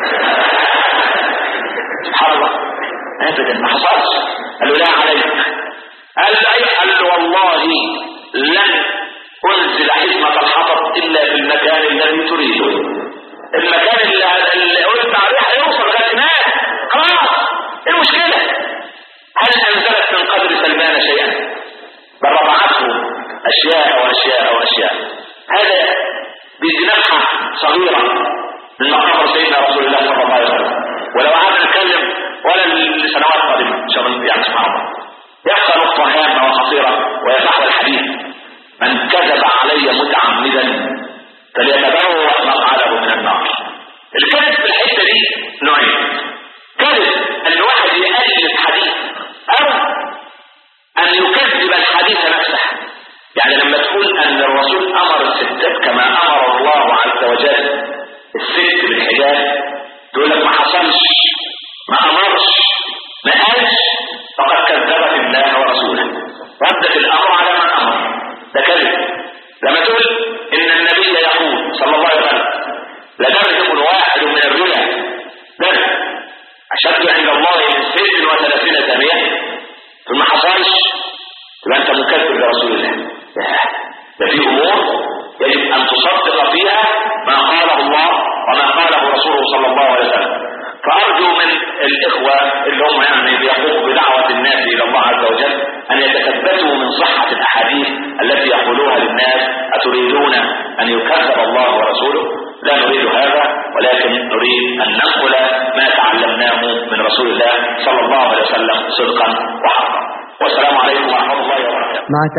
سبحان الله ابدا ما حصلش قال له لا عليك قال له ايوه قال له والله لن انزل حزمه الحطب الا في المكان الذي تريده المكان اللي, اللي قلت عليه هيوصل لغايه هناك خلاص ايه المشكله هل انزلت من قدر سلمان شيئا بل رفعته اشياء واشياء واشياء هذا بجناحه صغيره من مقام سيدنا رسول الله صلى الله عليه وسلم ولو قعدنا نتكلم ولا لسنوات قادمه ان شاء الله يعني سبحان الله يحصل نقطه هامه وخطيره وهي نحو الحديث من كذب علي متعمدا فليتبوأ مقعده من النار الكذب في الحته دي نوعين كذب ان واحد يألف حديث او ان يكذب الحديث نفسه يعني لما تقول ان الرسول امر الستات كما امر الله عز وجل الست بالحجاب تقول لك ما حصلش ما امرش ما قالش فقد كذبت الله ورسوله ردت الامر على من امر ده كذب لما تقول ان النبي يقول صلى الله عليه وسلم لدرهم واحد من الربا درهم اشد عند الله من ست وثلاثين ثانيه ثم ما حصلش يبقى انت مكذب لرسول الله ده في امور يجب ان تصدق فيها ما قاله الله وما قاله رسوله صلى الله عليه وسلم فارجو من الاخوه اللي هم يعني بيقوموا بدعوه الناس الى الله عز وجل ان يتثبتوا من صحه الاحاديث التي يقولوها للناس اتريدون ان يكذب الله ورسوله لا نريد هذا ولكن نريد ان ننقل ما تعلمناه من رسول الله صلى الله عليه وسلم صدقا وحقا والسلام عليكم ورحمه الله وبركاته